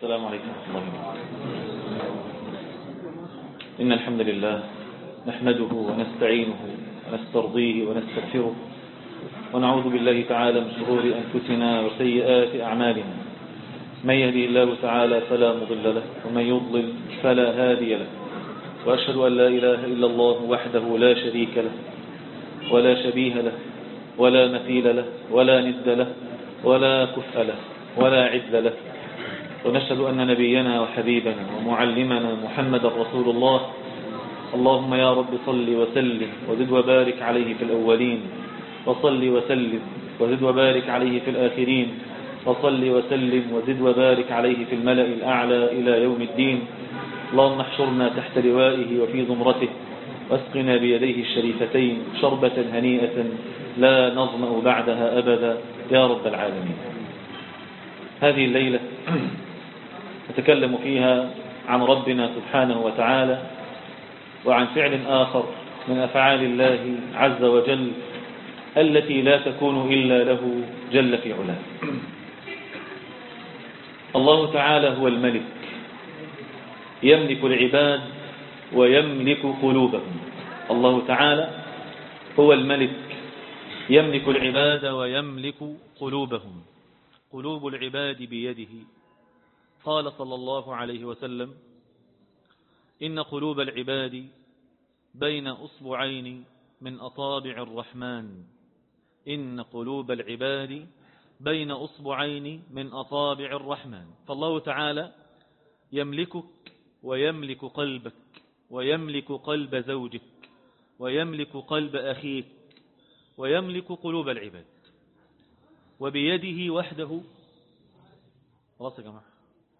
السلام عليكم ورحمة الله وبركاته إن الحمد لله نحمده ونستعينه ونسترضيه ونستغفره ونعوذ بالله تعالى من شرور أنفسنا وسيئات أعمالنا من يهدي الله تعالى فلا مضل له ومن يضلل فلا هادي له وأشهد أن لا إله إلا الله وحده لا شريك له ولا شبيه له ولا مثيل له ولا ند له ولا كفء له ولا عدل له ونشهد أن نبينا وحبيبنا ومعلمنا محمد رسول الله اللهم يا رب صل وسلم وزد وبارك عليه في الأولين وصل وسلم وزد وبارك عليه في الآخرين وصل وسلم وزد وبارك عليه في الملأ الأعلى إلى يوم الدين اللهم احشرنا تحت لوائه وفي زمرته واسقنا بيديه الشريفتين شربة هنيئة لا نظمأ بعدها أبدا يا رب العالمين هذه الليلة نتكلم فيها عن ربنا سبحانه وتعالى وعن فعل آخر من أفعال الله عز وجل التي لا تكون إلا له جل في علاه الله تعالى هو الملك يملك العباد ويملك قلوبهم الله تعالى هو الملك يملك العباد ويملك قلوبهم قلوب العباد بيده قال صلى الله عليه وسلم إن قلوب العباد بين أصبعين من أطابع الرحمن إن قلوب العباد بين أصبعين من أطابع الرحمن فالله تعالى يملكك ويملك قلبك ويملك قلب زوجك ويملك قلب أخيك ويملك قلوب العباد وبيده وحده خلاص يا جماعة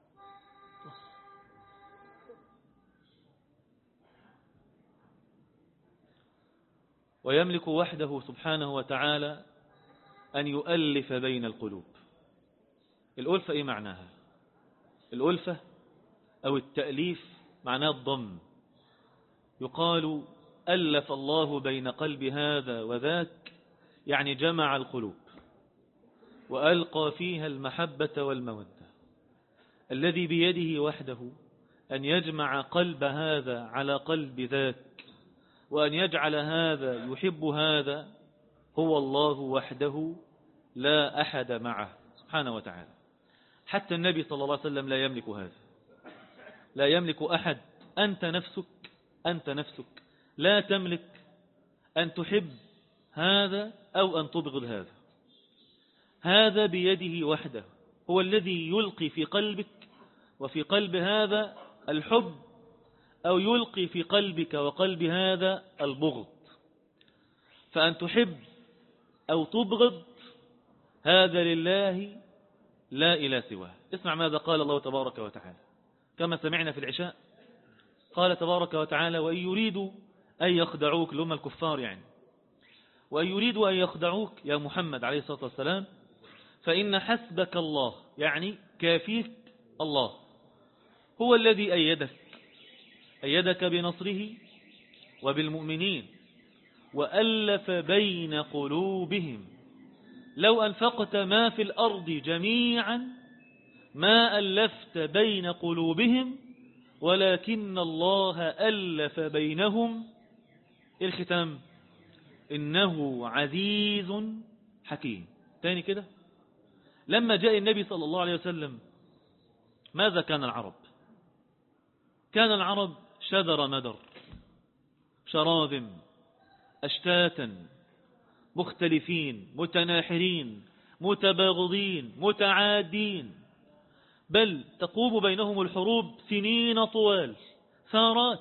ويملك وحده سبحانه وتعالى أن يؤلف بين القلوب الألفة إيه معناها الألفة أو التأليف معناه الضم يقال ألف الله بين قلب هذا وذاك يعني جمع القلوب وألقى فيها المحبة والمودة الذي بيده وحده أن يجمع قلب هذا على قلب ذاك وأن يجعل هذا يحب هذا هو الله وحده لا أحد معه سبحانه وتعالى حتى النبي صلى الله عليه وسلم لا يملك هذا لا يملك أحد أنت نفسك أنت نفسك لا تملك أن تحب هذا أو أن تبغض هذا هذا بيده وحده هو الذي يلقي في قلبك وفي قلب هذا الحب أو يلقي في قلبك وقلب هذا البغض فأن تحب أو تبغض هذا لله لا إلى سواه اسمع ماذا قال الله تبارك وتعالى كما سمعنا في العشاء قال تبارك وتعالى وإن يريدوا أن يخدعوك لهم الكفار يعني وأن يريدوا أن يخدعوك يا محمد عليه الصلاة والسلام فإن حسبك الله يعني كافيك الله هو الذي أيدك أيدك بنصره وبالمؤمنين وألف بين قلوبهم لو أنفقت ما في الأرض جميعا ما ألفت بين قلوبهم ولكن الله ألف بينهم الختام إنه عزيز حكيم تاني كده لما جاء النبي صلى الله عليه وسلم ماذا كان العرب كان العرب شذر مدر شراذم أشتاتا مختلفين متناحرين متباغضين متعادين بل تقوم بينهم الحروب سنين طوال ثارات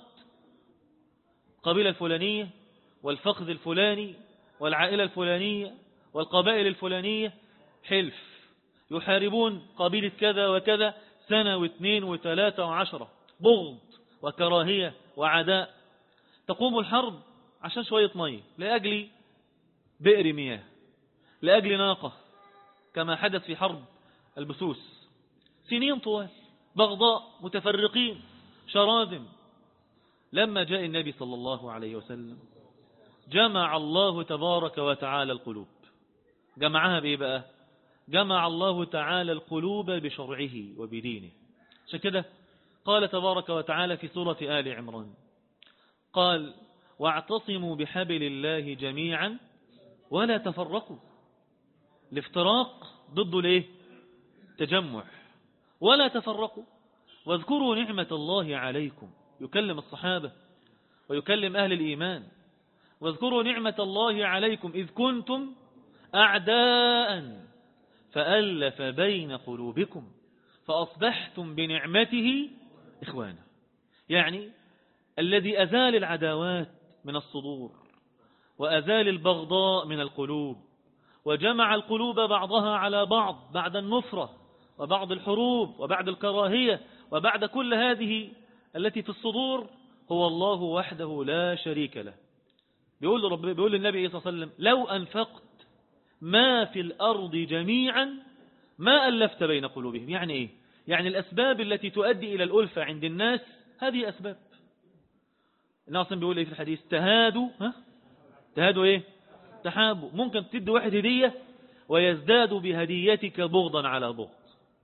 قبيلة الفلانية والفخذ الفلاني والعائلة الفلانية والقبائل الفلانية حلف يحاربون قبيلة كذا وكذا سنة واثنين وثلاثة وعشرة بغض وكراهية وعداء تقوم الحرب عشان شوية مية لأجل بئر مياه لأجل ناقة كما حدث في حرب البسوس سنين طوال بغضاء متفرقين شراذم لما جاء النبي صلى الله عليه وسلم جمع الله تبارك وتعالى القلوب جمعها بإيه بقى جمع الله تعالى القلوب بشرعه وبدينه عشان كده قال تبارك وتعالى في سورة آل عمران قال واعتصموا بحبل الله جميعا ولا تفرقوا الافتراق ضد الايه تجمع ولا تفرقوا واذكروا نعمة الله عليكم يكلم الصحابة ويكلم أهل الإيمان واذكروا نعمة الله عليكم إذ كنتم أعداء فألف بين قلوبكم فأصبحتم بنعمته إخوانا يعني الذي أزال العداوات من الصدور وأزال البغضاء من القلوب وجمع القلوب بعضها على بعض بعد النفرة وبعد الحروب وبعد الكراهية وبعد كل هذه التي في الصدور هو الله وحده لا شريك له بيقول, رب بيقول للنبي صلى الله عليه وسلم لو أنفقت ما في الأرض جميعا ما ألفت بين قلوبهم يعني إيه يعني الأسباب التي تؤدي إلى الألفة عند الناس هذه أسباب الناصم بيقول إيه في الحديث تهادوا ها تهادوا إيه تحابوا ممكن تدي واحد هدية ويزداد بهديتك بغضا على بغض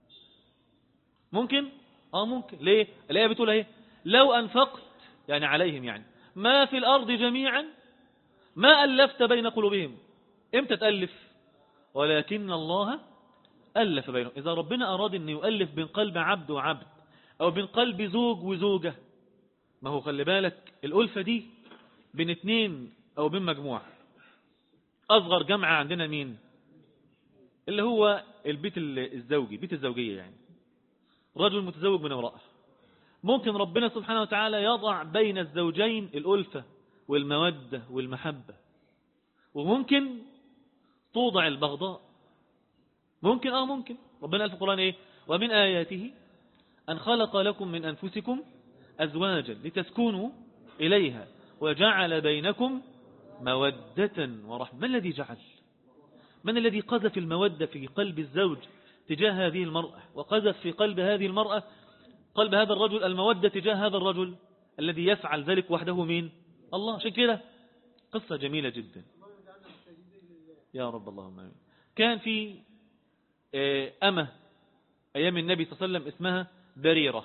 ممكن اه ممكن ليه الآية بتقول ايه لو أنفقت يعني عليهم يعني ما في الأرض جميعا ما ألفت بين قلوبهم امتى تألف ولكن الله ألف بينهم إذا ربنا أراد أن يؤلف بين قلب عبد وعبد أو بين قلب زوج وزوجة ما هو خلي بالك الألفة دي بين اتنين أو بين مجموعة أصغر جمعة عندنا مين اللي هو البيت الزوجي بيت الزوجية يعني رجل متزوج من امرأة ممكن ربنا سبحانه وتعالى يضع بين الزوجين الألفة والمودة والمحبة وممكن توضع البغضاء ممكن اه ممكن ربنا قال في القرآن ايه ومن آياته أن خلق لكم من أنفسكم أزواجا لتسكنوا إليها وجعل بينكم مودة ورحمة ما الذي جعل من الذي قذف المودة في قلب الزوج تجاه هذه المرأة وقذف في قلب هذه المرأة قلب هذا الرجل المودة تجاه هذا الرجل الذي يفعل ذلك وحده مين الله عشان كده قصة جميلة جدا يا رب اللهم امين كان في آه، أمة أيام النبي صلى الله عليه وسلم اسمها بريرة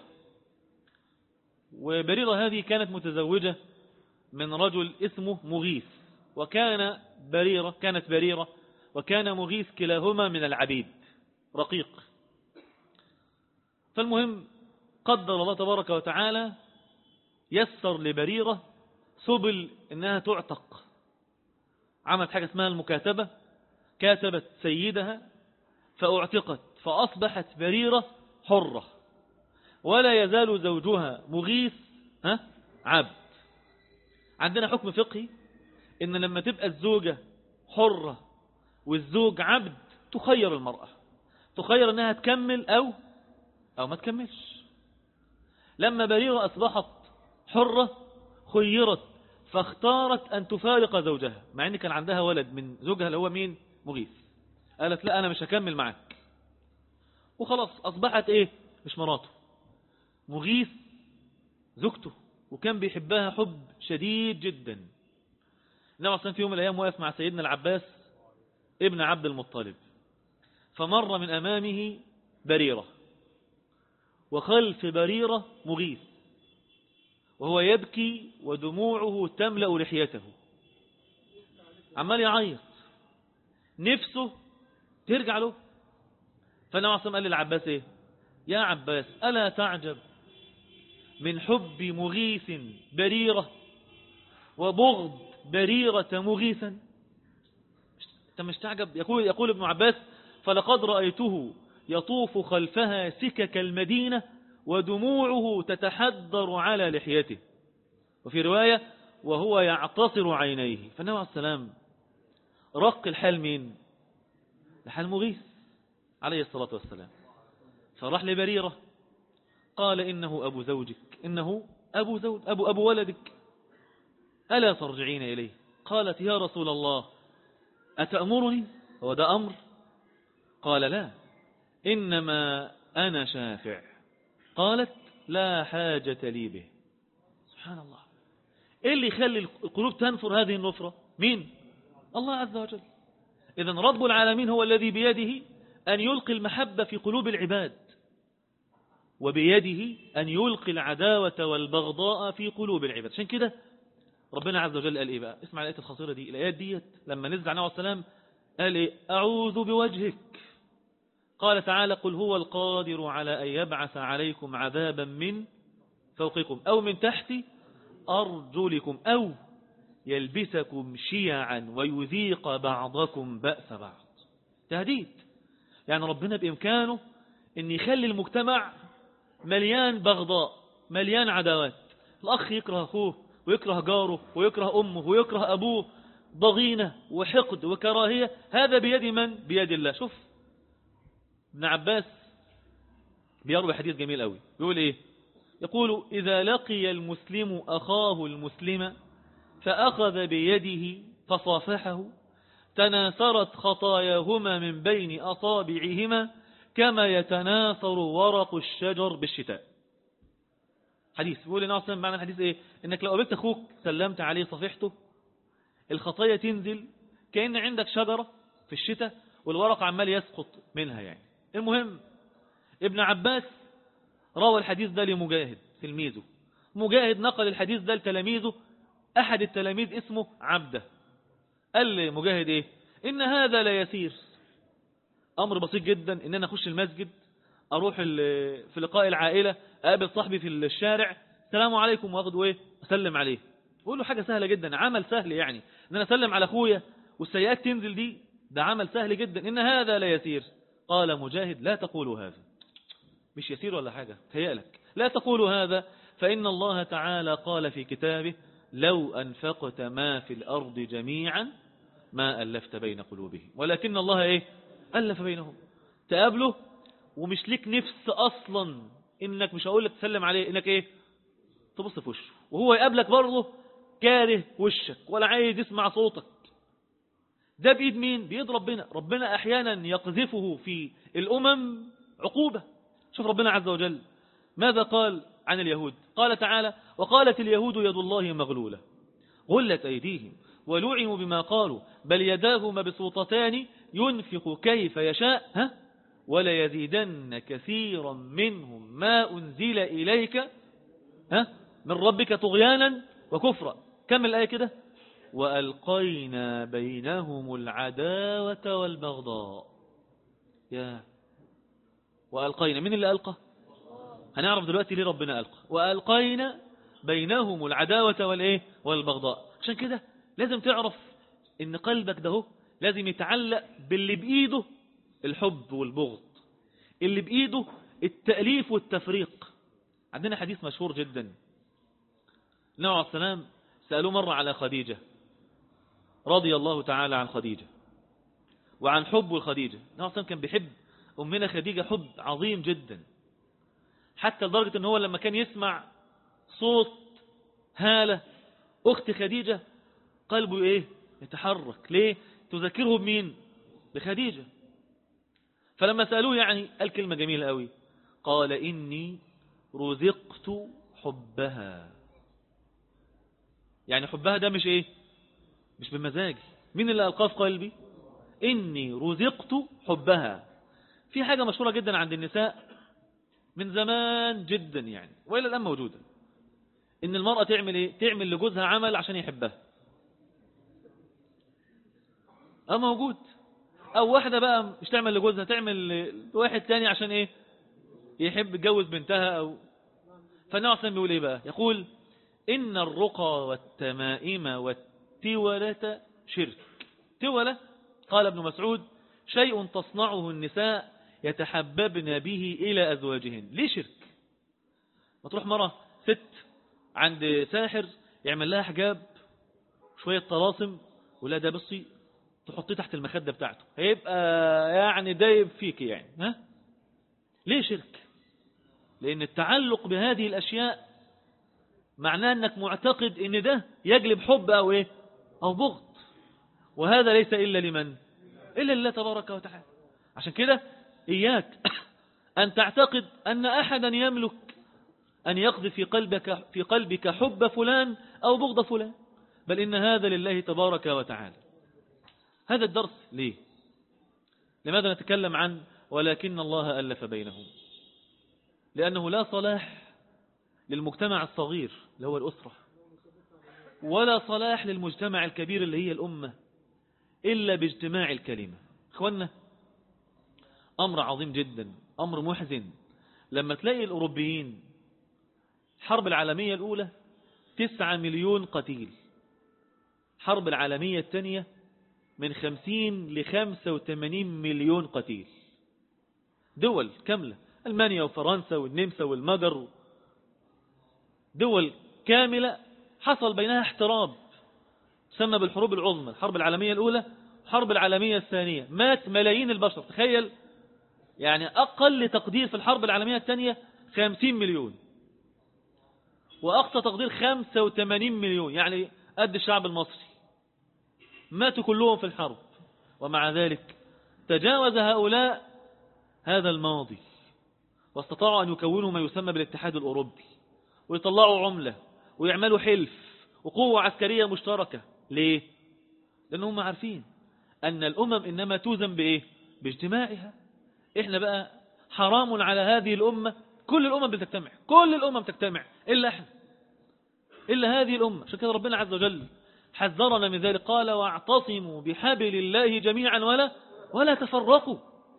وبريرة هذه كانت متزوجة من رجل اسمه مغيث وكان بريرة كانت بريرة وكان مغيث كلاهما من العبيد رقيق فالمهم قدر الله تبارك وتعالى يسر لبريرة سبل انها تعتق عملت حاجة اسمها المكاتبة كاتبت سيدها فاعتقت فأصبحت بريرة حرة ولا يزال زوجها مغيث ها عبد عندنا حكم فقهي ان لما تبقى الزوجة حرة والزوج عبد تخير المرأة تخير انها تكمل او او ما تكملش لما بريرة اصبحت حرة خيرت فاختارت ان تفارق زوجها مع ان كان عندها ولد من زوجها اللي هو مين مغيث قالت لا انا مش هكمل معك وخلاص اصبحت ايه مش مراته مغيث زوجته وكان بيحبها حب شديد جدا النبي صلى في يوم من الايام واقف مع سيدنا العباس ابن عبد المطلب فمر من أمامه بريرة وخلف بريرة مغيث وهو يبكي ودموعه تملأ لحيته عمال يعيط نفسه ترجع له فالنبي عليه قال للعباس ايه يا عباس ألا تعجب من حب مغيث بريرة وبغض بريرة مغيثا انت مش تعجب يقول, يقول ابن عباس فلقد رأيته يطوف خلفها سكك المدينة ودموعه تتحدر على لحيته وفي رواية وهو يعتصر عينيه فالنبي عليه السلام رق الحال مين لحال مغيث عليه الصلاة والسلام فراح لبريرة قال إنه أبو زوجك إنه أبو, زوج أبو, أبو ولدك ألا ترجعين إليه قالت يا رسول الله أتأمرني هو ده أمر قال لا إنما أنا شافع قالت لا حاجة لي به سبحان الله إيه اللي يخلي القلوب تنفر هذه النفرة مين الله عز وجل إذا رب العالمين هو الذي بيده أن يلقي المحبة في قلوب العباد وبيده أن يلقي العداوة والبغضاء في قلوب العباد عشان كده ربنا عز وجل قال إيه بقى اسمع الآية الخطيرة دي الآيات ديت لما نزل عنه السلام قال إيه أعوذ بوجهك قال تعالى قل هو القادر على أن يبعث عليكم عذابا من فوقكم أو من تحت أرجلكم أو يلبسكم شيعا ويذيق بعضكم بأس بعض تهديد يعني ربنا بإمكانه أن يخلي المجتمع مليان بغضاء مليان عداوات الأخ يكره أخوه ويكره جاره ويكره أمه ويكره أبوه ضغينة وحقد وكراهية هذا بيد من؟ بيد الله شوف ابن عباس بيروي حديث جميل قوي بيقول ايه يقول إذا لقي المسلم أخاه المسلم فأخذ بيده فصافحه تناثرت خطاياهما من بين أصابعهما كما يتناثر ورق الشجر بالشتاء حديث بيقول لنا أصلا معنى الحديث إيه إنك لو قابلت أخوك سلمت عليه صفحته الخطايا تنزل كأن عندك شجرة في الشتاء والورق عمال يسقط منها يعني المهم ابن عباس روى الحديث ده لمجاهد تلميذه مجاهد نقل الحديث ده لتلاميذه أحد التلاميذ اسمه عبده قال لمجاهد إيه إن هذا لا يسير أمر بسيط جدا إن أنا أخش المسجد أروح في لقاء العائلة أقابل صاحبي في الشارع السلام عليكم وأخذ إيه أسلم عليه أقول له حاجة سهلة جدا عمل سهل يعني إن أنا أسلم على أخويا والسيئات تنزل دي ده عمل سهل جدا إن هذا لا يسير قال مجاهد لا تقولوا هذا مش يسير ولا حاجة تهيألك لا تقولوا هذا فإن الله تعالى قال في كتابه لو أنفقت ما في الأرض جميعا ما ألفت بين قلوبهم ولكن الله إيه ألف بينهم تقابله ومش ليك نفس أصلا إنك مش هقول لك تسلم عليه إنك إيه تبص في وشه وهو يقابلك برضه كاره وشك ولا عايز يسمع صوتك ده بإيد مين بإيد ربنا ربنا أحيانا يقذفه في الأمم عقوبة شوف ربنا عز وجل ماذا قال عن اليهود قال تعالى وقالت اليهود يد الله مغلولة غلت أيديهم ولعنوا بما قالوا بل يداه مبسوطتان ينفق كيف يشاء ها ولا يزيدن كثيرا منهم ما أنزل إليك ها من ربك طغيانا وكفرا كم الآية كده وألقينا بينهم العداوة والبغضاء يا وألقينا من اللي ألقى هنعرف دلوقتي ليه ربنا ألقى وألقينا بينهم العداوة والإيه والبغضاء عشان كده لازم تعرف ان قلبك ده لازم يتعلق باللي بإيده الحب والبغض اللي بإيده التأليف والتفريق عندنا حديث مشهور جدا النبي عليه السلام سألوه مرة على خديجة رضي الله تعالى عن خديجة وعن حب الخديجة النبي عليه السلام كان بيحب أمنا خديجة حب عظيم جدا حتى لدرجة ان هو لما كان يسمع صوت هالة أخت خديجة قلبه إيه يتحرك ليه تذكره بمين بخديجة فلما سألوه يعني قال كلمة جميلة قوي قال إني رزقت حبها يعني حبها ده مش إيه مش بمزاجي مين اللي ألقاه في قلبي إني رزقت حبها في حاجة مشهورة جدا عند النساء من زمان جدا يعني وإلى الآن موجودة إن المرأة تعمل إيه تعمل لجوزها عمل عشان يحبها اه موجود او واحدة بقى مش تعمل لجوزها تعمل لواحد تاني عشان ايه يحب يتجوز بنتها او فالنبي صلى بيقول ايه بقى يقول ان الرقى والتمائم والتولة شرك تولة قال ابن مسعود شيء تصنعه النساء يتحببن به إلى أزواجهن ليه شرك ما تروح مرة ست عند ساحر يعمل لها حجاب شوية طلاسم ولا ده بصي تحطيه تحت المخدة بتاعته هيبقى يعني دايب فيك يعني ها ليه شرك لأن التعلق بهذه الأشياء معناه أنك معتقد أن ده يجلب حب أو إيه أو بغض وهذا ليس إلا لمن إلا لله تبارك وتعالى عشان كده إياك أن تعتقد أن أحدا يملك أن يقضي في قلبك, في قلبك حب فلان أو بغض فلان بل إن هذا لله تبارك وتعالى هذا الدرس ليه لماذا نتكلم عن ولكن الله ألف بينهم لأنه لا صلاح للمجتمع الصغير اللي هو الأسرة ولا صلاح للمجتمع الكبير اللي هي الأمة إلا باجتماع الكلمة اخوانا أمر عظيم جدا أمر محزن لما تلاقي الأوروبيين الحرب العالمية الأولى تسعة مليون قتيل حرب العالمية الثانية من خمسين لخمسة وثمانين مليون قتيل دول كاملة ألمانيا وفرنسا والنمسا والمجر دول كاملة حصل بينها احتراب تسمى بالحروب العظمى الحرب العالمية الأولى الحرب العالمية الثانية مات ملايين البشر تخيل يعني أقل تقدير في الحرب العالمية الثانية خمسين مليون وأقصى تقدير خمسة وثمانين مليون يعني قد الشعب المصري ماتوا كلهم في الحرب ومع ذلك تجاوز هؤلاء هذا الماضي واستطاعوا أن يكونوا ما يسمى بالاتحاد الأوروبي ويطلعوا عملة ويعملوا حلف وقوة عسكرية مشتركة ليه؟ لأنهم عارفين أن الأمم إنما توزن بإيه؟ باجتماعها إحنا بقى حرام على هذه الأمة كل الأمم بتجتمع كل الأمم تجتمع إلا إحنا إلا هذه الأمة عشان كده ربنا عز وجل حذرنا من ذلك قال واعتصموا بحبل الله جميعا ولا ولا تفرقوا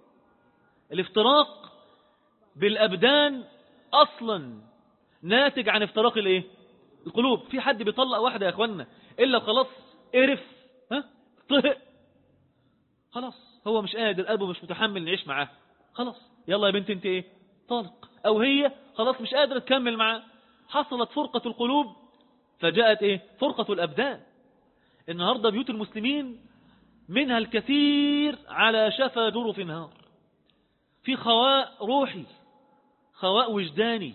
الافتراق بالأبدان أصلا ناتج عن افتراق الايه القلوب في حد بيطلق واحدة يا اخوانا إلا خلاص قرف ها طهق خلاص هو مش قادر قلبه مش متحمل نعيش معاه خلاص يلا يا بنت انت ايه طالق او هي خلاص مش قادرة تكمل معاه حصلت فرقة القلوب فجاءت ايه فرقة الابدان النهاردة بيوت المسلمين منها الكثير على شفا جرف نهار في خواء روحي خواء وجداني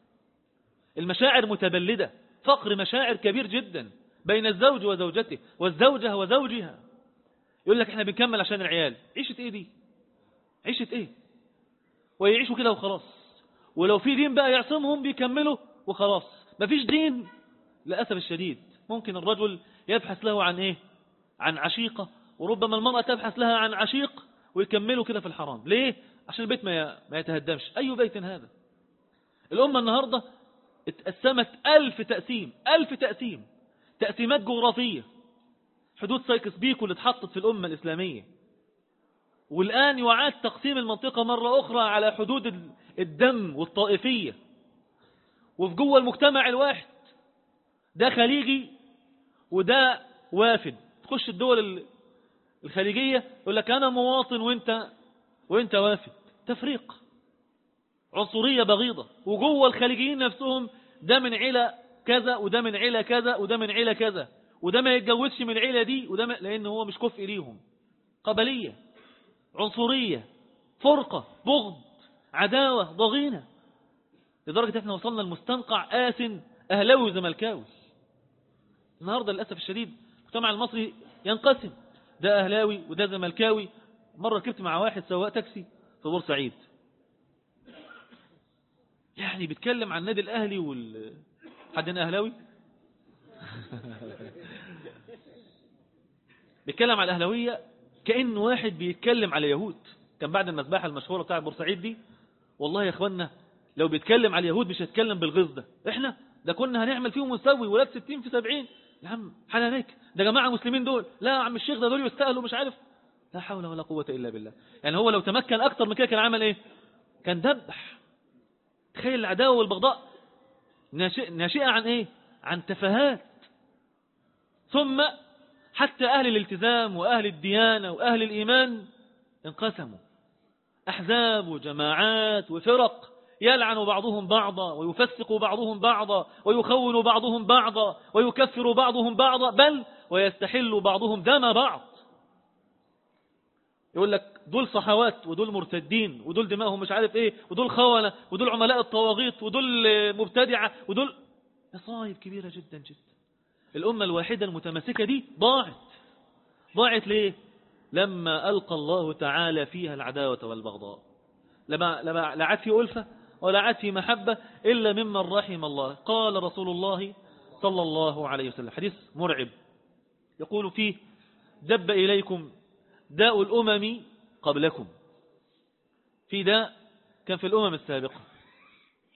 المشاعر متبلدة فقر مشاعر كبير جدا بين الزوج وزوجته والزوجة وزوجها يقول لك احنا بنكمل عشان العيال عيشة ايه دي عيشة ايه ويعيشوا كده وخلاص ولو في دين بقى يعصمهم بيكملوا وخلاص مفيش دين للأسف الشديد ممكن الرجل يبحث له عن ايه عن عشيقة وربما المرأة تبحث لها عن عشيق ويكملوا كده في الحرام ليه عشان البيت ما ما يتهدمش أي بيت هذا الأمة النهاردة اتقسمت ألف تقسيم ألف تقسيم تقسيمات جغرافية حدود سايكس بيكو اللي اتحطت في الأمة الإسلامية والآن يعاد تقسيم المنطقة مرة أخرى على حدود الدم والطائفية وفي جوه المجتمع الواحد ده خليجي وده وافد تخش الدول الخليجية يقول لك أنا مواطن وانت وانت وافد تفريق عنصرية بغيضة وجوه الخليجيين نفسهم ده من عيلة كذا وده من عيلة كذا وده من عيلة كذا وده ما يتجوزش من العيلة دي وده ما لأن هو مش كفء ليهم قبلية عنصرية فرقة بغض عداوة ضغينة لدرجة احنا وصلنا المستنقع آسن أهلاوي وزملكاوي النهاردة للأسف الشديد المجتمع المصري ينقسم ده أهلاوي وده زملكاوي مرة ركبت مع واحد سواق تاكسي في بورسعيد يعني بيتكلم عن النادي الأهلي وال حد هنا أهلاوي بيتكلم على الأهلاوية كأن واحد بيتكلم على يهود كان بعد المذبحة المشهورة بتاع بورسعيد دي والله يا اخوانا لو بيتكلم على اليهود مش هيتكلم بالغيظ ده احنا ده كنا هنعمل فيهم ونسوي ولاد 60 في 70 يا عم حلالك ده جماعة مسلمين دول لا يا عم الشيخ ده دول يستاهلوا مش عارف لا حول ولا قوة إلا بالله يعني هو لو تمكن أكتر من كده كان عمل إيه كان دبح تخيل العداوة والبغضاء ناشئة عن إيه عن تفاهات ثم حتى أهل الالتزام وأهل الديانة وأهل الإيمان انقسموا أحزاب وجماعات وفرق يلعن بعضهم بعضا ويفسق بعضهم بعضا ويخون بعضهم بعضا ويكفر بعضهم بعضا بل ويستحل بعضهم دم بعض يقول لك دول صحوات ودول مرتدين ودول دماغهم مش عارف ايه ودول خونة ودول عملاء الطواغيط ودول مبتدعة ودول مصايب كبيرة جدا جدا الأمة الواحدة المتمسكة دي ضاعت ضاعت ليه لما ألقى الله تعالى فيها العداوة والبغضاء لما لما لا عاد في ألفة ولا عاد في محبة إلا ممن رحم الله قال رسول الله صلى الله عليه وسلم حديث مرعب يقول فيه دب إليكم داء الأمم قبلكم في داء كان في الأمم السابقة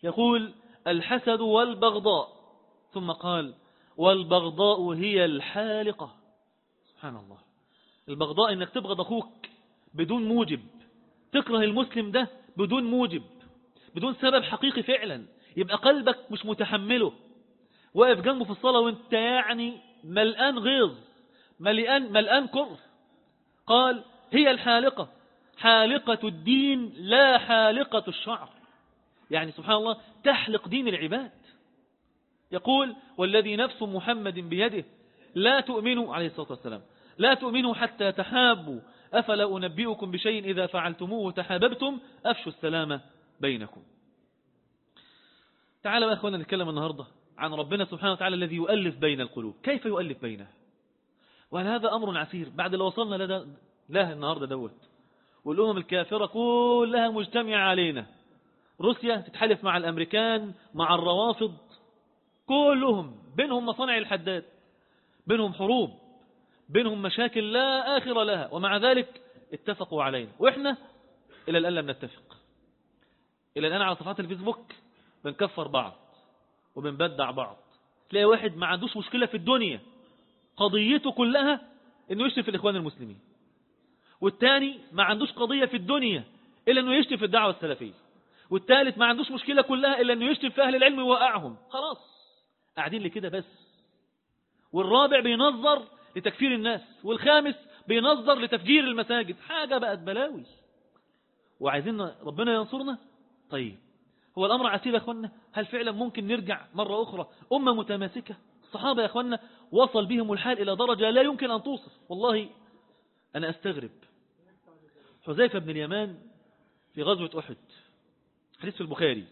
يقول الحسد والبغضاء ثم قال والبغضاء هي الحالقة سبحان الله البغضاء انك تبغض اخوك بدون موجب تكره المسلم ده بدون موجب بدون سبب حقيقي فعلا يبقى قلبك مش متحمله واقف جنبه في الصلاة وانت يعني ملآن غيظ ملآن, ملآن كره قال هي الحالقة حالقة الدين لا حالقة الشعر يعني سبحان الله تحلق دين العباد يقول والذي نفس محمد بيده لا تؤمنوا عليه الصلاة والسلام لا تؤمنوا حتى تحابوا أفلا أنبئكم بشيء إذا فعلتموه تحاببتم أفشوا السلام بينكم تعالوا يا أخوانا نتكلم النهاردة عن ربنا سبحانه وتعالى الذي يؤلف بين القلوب كيف يؤلف بينها وهل هذا أمر عسير بعد لو وصلنا لده له النهاردة دوت والأمم الكافرة كلها مجتمعة علينا روسيا تتحالف مع الأمريكان مع الروافض كلهم بينهم مصانع الحداد بينهم حروب بينهم مشاكل لا آخر لها ومع ذلك اتفقوا علينا وإحنا إلى الآن لم نتفق إلى الآن على صفحات الفيسبوك بنكفر بعض وبنبدع بعض تلاقي واحد ما عندوش مشكلة في الدنيا قضيته كلها انه يشتم في الاخوان المسلمين والتاني ما عندوش قضية في الدنيا الا انه يشتم في الدعوة السلفية والثالث ما عندوش مشكلة كلها الا انه يشتم في اهل العلم ويوقعهم خلاص قاعدين لكده بس والرابع بينظر لتكفير الناس والخامس بينظر لتفجير المساجد حاجة بقت بلاوي وعايزين ربنا ينصرنا طيب هو الأمر عسير يا أخوانا هل فعلا ممكن نرجع مرة أخرى أمة متماسكة الصحابة يا أخوانا وصل بهم الحال إلى درجة لا يمكن أن توصف والله أنا أستغرب حذيفة بن اليمان في غزوة أحد حديث في البخاري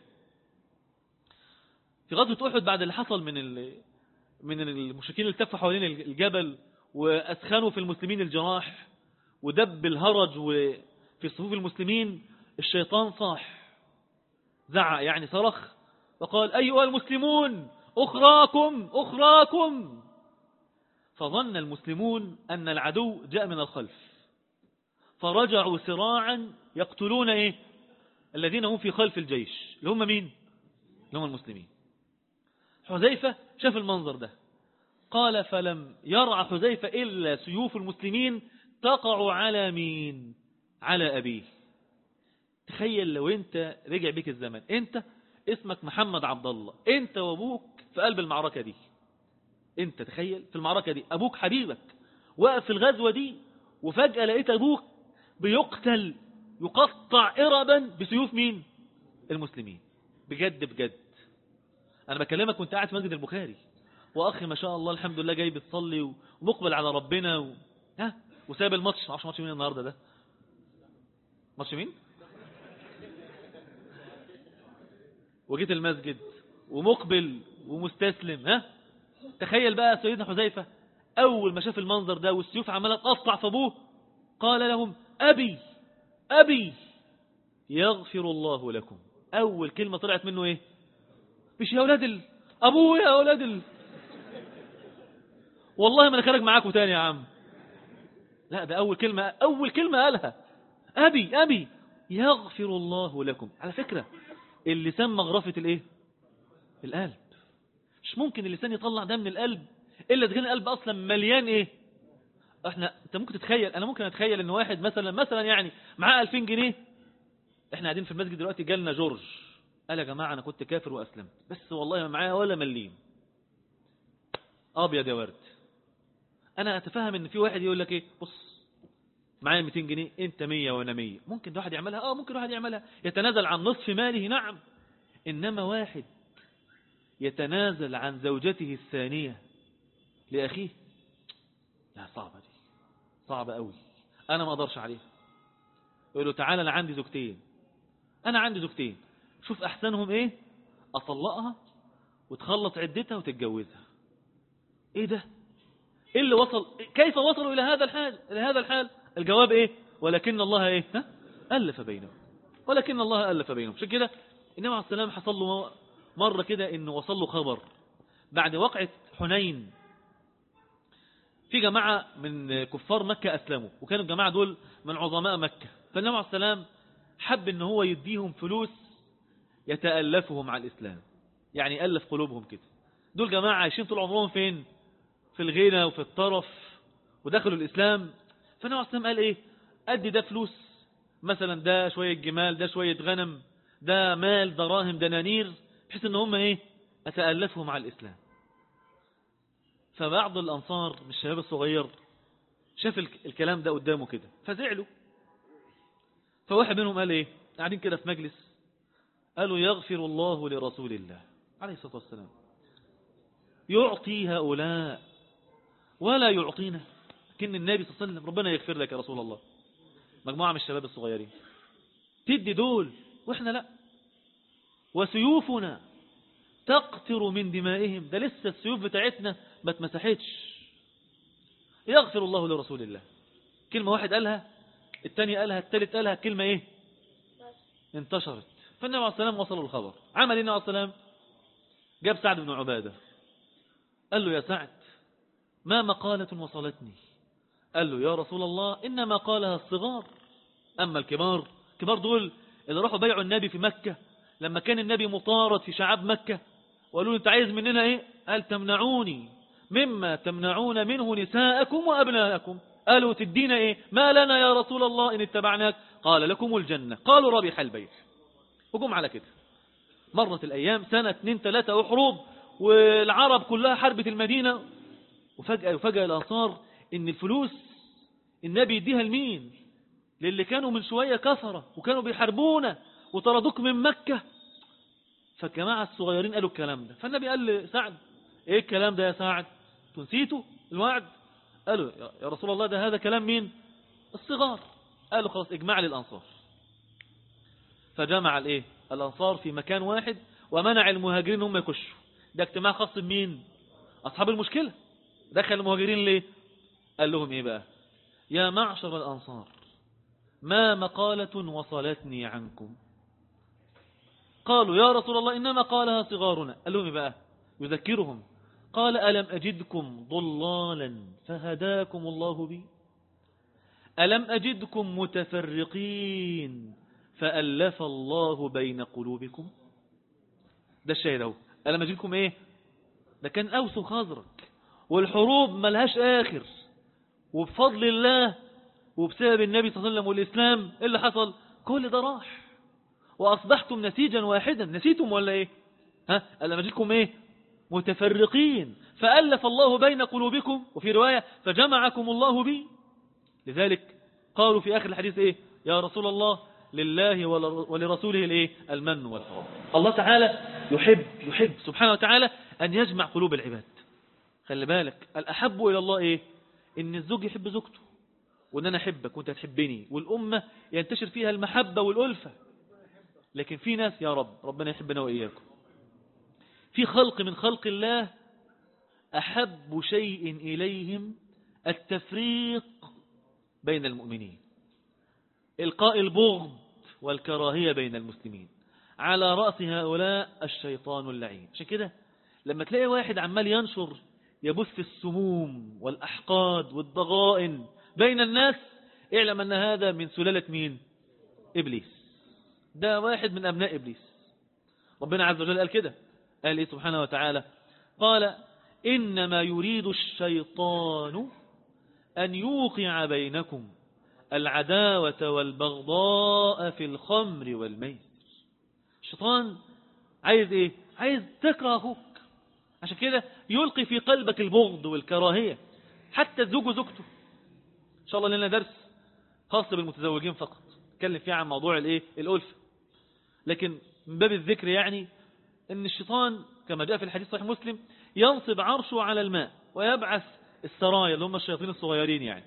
في غزوة أحد بعد اللي حصل من من المشركين اللي التفوا حوالين الجبل وأسخنوا في المسلمين الجراح ودب الهرج وفي صفوف المسلمين الشيطان صاح زعق يعني صرخ وقال أيها المسلمون أخراكم أخراكم فظن المسلمون أن العدو جاء من الخلف فرجعوا سراعا يقتلون إيه الذين هم في خلف الجيش اللي هم مين اللي هم المسلمين حذيفة شاف المنظر ده قال فلم يرعى حذيفة إلا سيوف المسلمين تقع على مين على أبيه تخيل لو انت رجع بيك الزمن انت اسمك محمد عبد الله انت وابوك في قلب المعركة دي انت تخيل في المعركة دي ابوك حبيبك وقف في الغزوة دي وفجأة لقيت ابوك بيقتل يقطع اربا بسيوف مين المسلمين بجد بجد انا بكلمك وانت قاعد في مسجد البخاري واخي ما شاء الله الحمد لله جاي بتصلي ومقبل على ربنا و... ها وساب الماتش ما اعرفش ماتش مين النهارده ده ماتش مين وجيت المسجد ومقبل ومستسلم ها تخيل بقى سيدنا حذيفة أول ما شاف المنظر ده والسيوف عمالة تقطع في أبوه قال لهم أبي أبي يغفر الله لكم أول كلمة طلعت منه إيه مش يا أولاد ال... أبوه يا أولاد ال... والله ما أنا خارج معاكم تاني يا عم لا ده أول كلمة أول كلمة قالها أبي أبي يغفر الله لكم على فكرة اللسان مغرفة الايه القلب مش ممكن اللسان يطلع ده من القلب الا اذا كان القلب اصلا مليان ايه احنا انت ممكن تتخيل انا ممكن اتخيل ان واحد مثلا مثلا يعني معاه 2000 جنيه احنا قاعدين في المسجد دلوقتي جالنا جورج قال يا جماعه انا كنت كافر واسلمت بس والله ما معايا ولا مليم ابيض يا ورد انا اتفهم ان في واحد يقول لك ايه بص معايا 200 جنيه انت 100 وانا 100 ممكن واحد يعملها اه ممكن واحد يعملها يتنازل عن نصف ماله نعم انما واحد يتنازل عن زوجته الثانية لأخيه لا صعبة دي صعبة قوي أنا ما أقدرش عليها يقول له تعالى أنا عندي زوجتين أنا عندي زوجتين شوف أحسنهم إيه أطلقها وتخلص عدتها وتتجوزها إيه ده إيه اللي وصل كيف وصلوا إلى هذا الحال إلى هذا الحال الجواب ايه ولكن الله ايه ها؟ ألف بينهم ولكن الله ألف بينهم عشان كده النبي عليه السلام حصل له مرة كده انه وصل له خبر بعد وقعة حنين في جماعة من كفار مكة أسلموا وكانوا الجماعة دول من عظماء مكة فالنبي عليه السلام حب ان هو يديهم فلوس يتألفهم على الإسلام يعني ألف قلوبهم كده دول جماعة عايشين طول عمرهم فين في الغنى وفي الطرف ودخلوا الإسلام فالنبي عليه السلام قال إيه أدي ده فلوس مثلا ده شوية جمال ده شوية غنم ده مال دراهم دنانير بحيث ان هم ايه اتألفهم على الإسلام فبعض الأنصار من الشباب الصغير شاف الكلام ده قدامه كده فزعلوا فواحد منهم قال ايه قاعدين كده في مجلس قالوا يغفر الله لرسول الله عليه الصلاة والسلام يعطي هؤلاء ولا يعطينا كن النبي صلى الله عليه وسلم ربنا يغفر لك يا رسول الله مجموعة من الشباب الصغيرين تدي دول واحنا لا وسيوفنا تقطر من دمائهم ده لسه السيوف بتاعتنا ما اتمسحتش يغفر الله لرسول الله كلمة واحد قالها الثاني قالها الثالث قالها كلمة ايه انتشرت فالنبي عليه السلام وصل الخبر عمل النبي عليه السلام جاب سعد بن عبادة قال له يا سعد ما مقالة وصلتني قال له يا رسول الله إنما قالها الصغار أما الكبار الكبار دول اللي راحوا بيعوا النبي في مكة لما كان النبي مطارد في شعاب مكة وقالوا له انت عايز مننا ايه قال تمنعوني مما تمنعون منه نساءكم وأبناءكم قالوا تدينا ايه ما لنا يا رسول الله إن اتبعناك قال لكم الجنة قالوا ربح البيع وقم على كده مرت الأيام سنة اثنين ثلاثة وحروب والعرب كلها حربت المدينة وفجأة يفجأ الأنصار إن الفلوس النبي يديها لمين للي كانوا من شوية كثرة وكانوا بيحاربونا وطردوك من مكة فالجماعة الصغيرين قالوا الكلام ده فالنبي قال لسعد ايه الكلام ده يا سعد تنسيته الوعد قالوا يا رسول الله ده هذا كلام مين الصغار قالوا خلاص اجمع لي الأنصار فجمع الايه الأنصار في مكان واحد ومنع المهاجرين هم يخشوا ده اجتماع خاص بمين أصحاب المشكلة دخل المهاجرين ليه قال لهم ايه بقى يا معشر الأنصار ما مقالة وصلتني عنكم قالوا يا رسول الله إنما قالها صغارنا قال لهم إيه بقى يذكرهم قال ألم أجدكم ضلالا فهداكم الله بي ألم أجدكم متفرقين فألف الله بين قلوبكم ده الشاهد اهو ألم أجدكم إيه ده كان أوس وخزرج والحروب ملهاش آخر وبفضل الله وبسبب النبي صلى الله عليه وسلم والإسلام إيه اللي حصل كل ده راح وأصبحتم نسيجا واحدا نسيتم ولا إيه ها ألم أجدكم إيه متفرقين فألف الله بين قلوبكم وفي رواية فجمعكم الله بي لذلك قالوا في آخر الحديث إيه يا رسول الله لله ولرسوله الإيه المن والفضل الله تعالى يحب يحب سبحانه وتعالى أن يجمع قلوب العباد خلي بالك الأحب إلى الله إيه إن الزوج يحب زوجته وإن أنا أحبك وأنت تحبني والأمة ينتشر فيها المحبة والألفة لكن في ناس يا رب ربنا يحبنا وإياكم في خلق من خلق الله أحب شيء إليهم التفريق بين المؤمنين إلقاء البغض والكراهية بين المسلمين على رأس هؤلاء الشيطان اللعين عشان كده لما تلاقي واحد عمال ينشر يبث السموم والأحقاد والضغائن بين الناس اعلم أن هذا من سلالة مين إبليس ده واحد من أبناء إبليس ربنا عز وجل قال كده قال إيه سبحانه وتعالى قال إنما يريد الشيطان أن يوقع بينكم العداوة والبغضاء في الخمر والميسر الشيطان عايز إيه عايز تكره أخوك عشان كده يلقي في قلبك البغض والكراهية حتى الزوج وزوجته إن شاء الله لنا درس خاص بالمتزوجين فقط نتكلم فيه عن موضوع الايه الألفة لكن من باب الذكر يعني ان الشيطان كما جاء في الحديث صحيح مسلم ينصب عرشه على الماء ويبعث السرايا اللي هم الشياطين الصغيرين يعني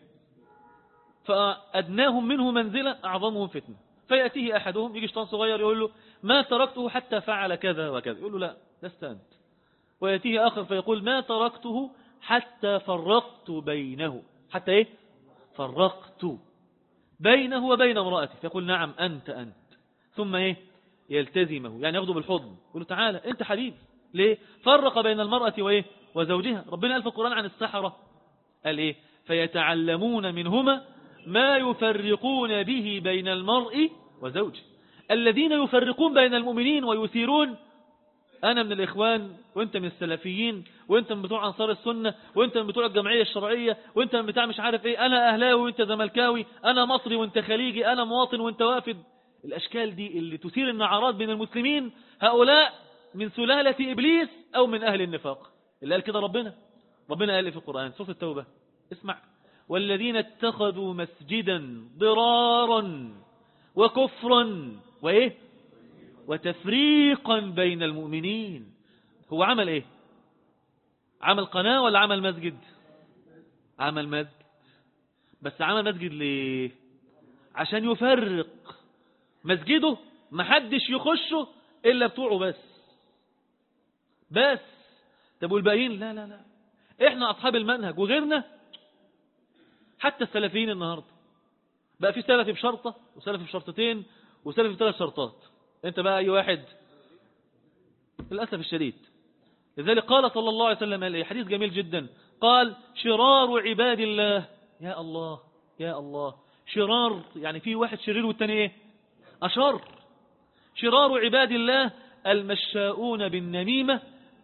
فأدناهم منه منزلة أعظمهم فتنة فيأتيه أحدهم يجي شيطان صغير يقول له ما تركته حتى فعل كذا وكذا يقول له لا لست أنت ويأتيه آخر فيقول ما تركته حتى فرقت بينه حتى إيه فرقت بينه وبين امرأته فيقول نعم أنت أنت ثم إيه يلتزمه يعني ياخده بالحضن يقول له تعالى أنت حبيبي ليه فرق بين المرأة وإيه وزوجها ربنا قال في القرآن عن السحرة قال إيه فيتعلمون منهما ما يفرقون به بين المرء وزوجه الذين يفرقون بين المؤمنين ويثيرون أنا من الإخوان وأنت من السلفيين وأنت من بتوع أنصار السنة وأنت من بتوع الجمعية الشرعية وأنت من بتاع مش عارف إيه أنا أهلاوي وأنت زملكاوي أنا مصري وأنت خليجي أنا مواطن وأنت وافد الأشكال دي اللي تثير النعرات بين المسلمين هؤلاء من سلالة إبليس أو من أهل النفاق اللي قال كده ربنا ربنا قال في القرآن سورة التوبة اسمع والذين اتخذوا مسجدا ضرارا وكفرا وإيه وتفريقا بين المؤمنين هو عمل إيه عمل قناة ولا عمل مسجد عمل مسجد بس عمل مسجد ليه عشان يفرق مسجده محدش يخشه إلا بتوعه بس بس طب والباقيين لا لا لا احنا أصحاب المنهج وغيرنا حتى السلفيين النهاردة بقى في سلفي بشرطة وسلفي بشرطتين وسلفي بثلاث شرطات انت بقى اي واحد للأسف الشديد لذلك قال صلى الله عليه وسلم عليه حديث جميل جدا قال شرار عباد الله يا الله يا الله شرار يعني في واحد شرير والتاني ايه أشر شرار عباد الله المشاؤون بالنميمة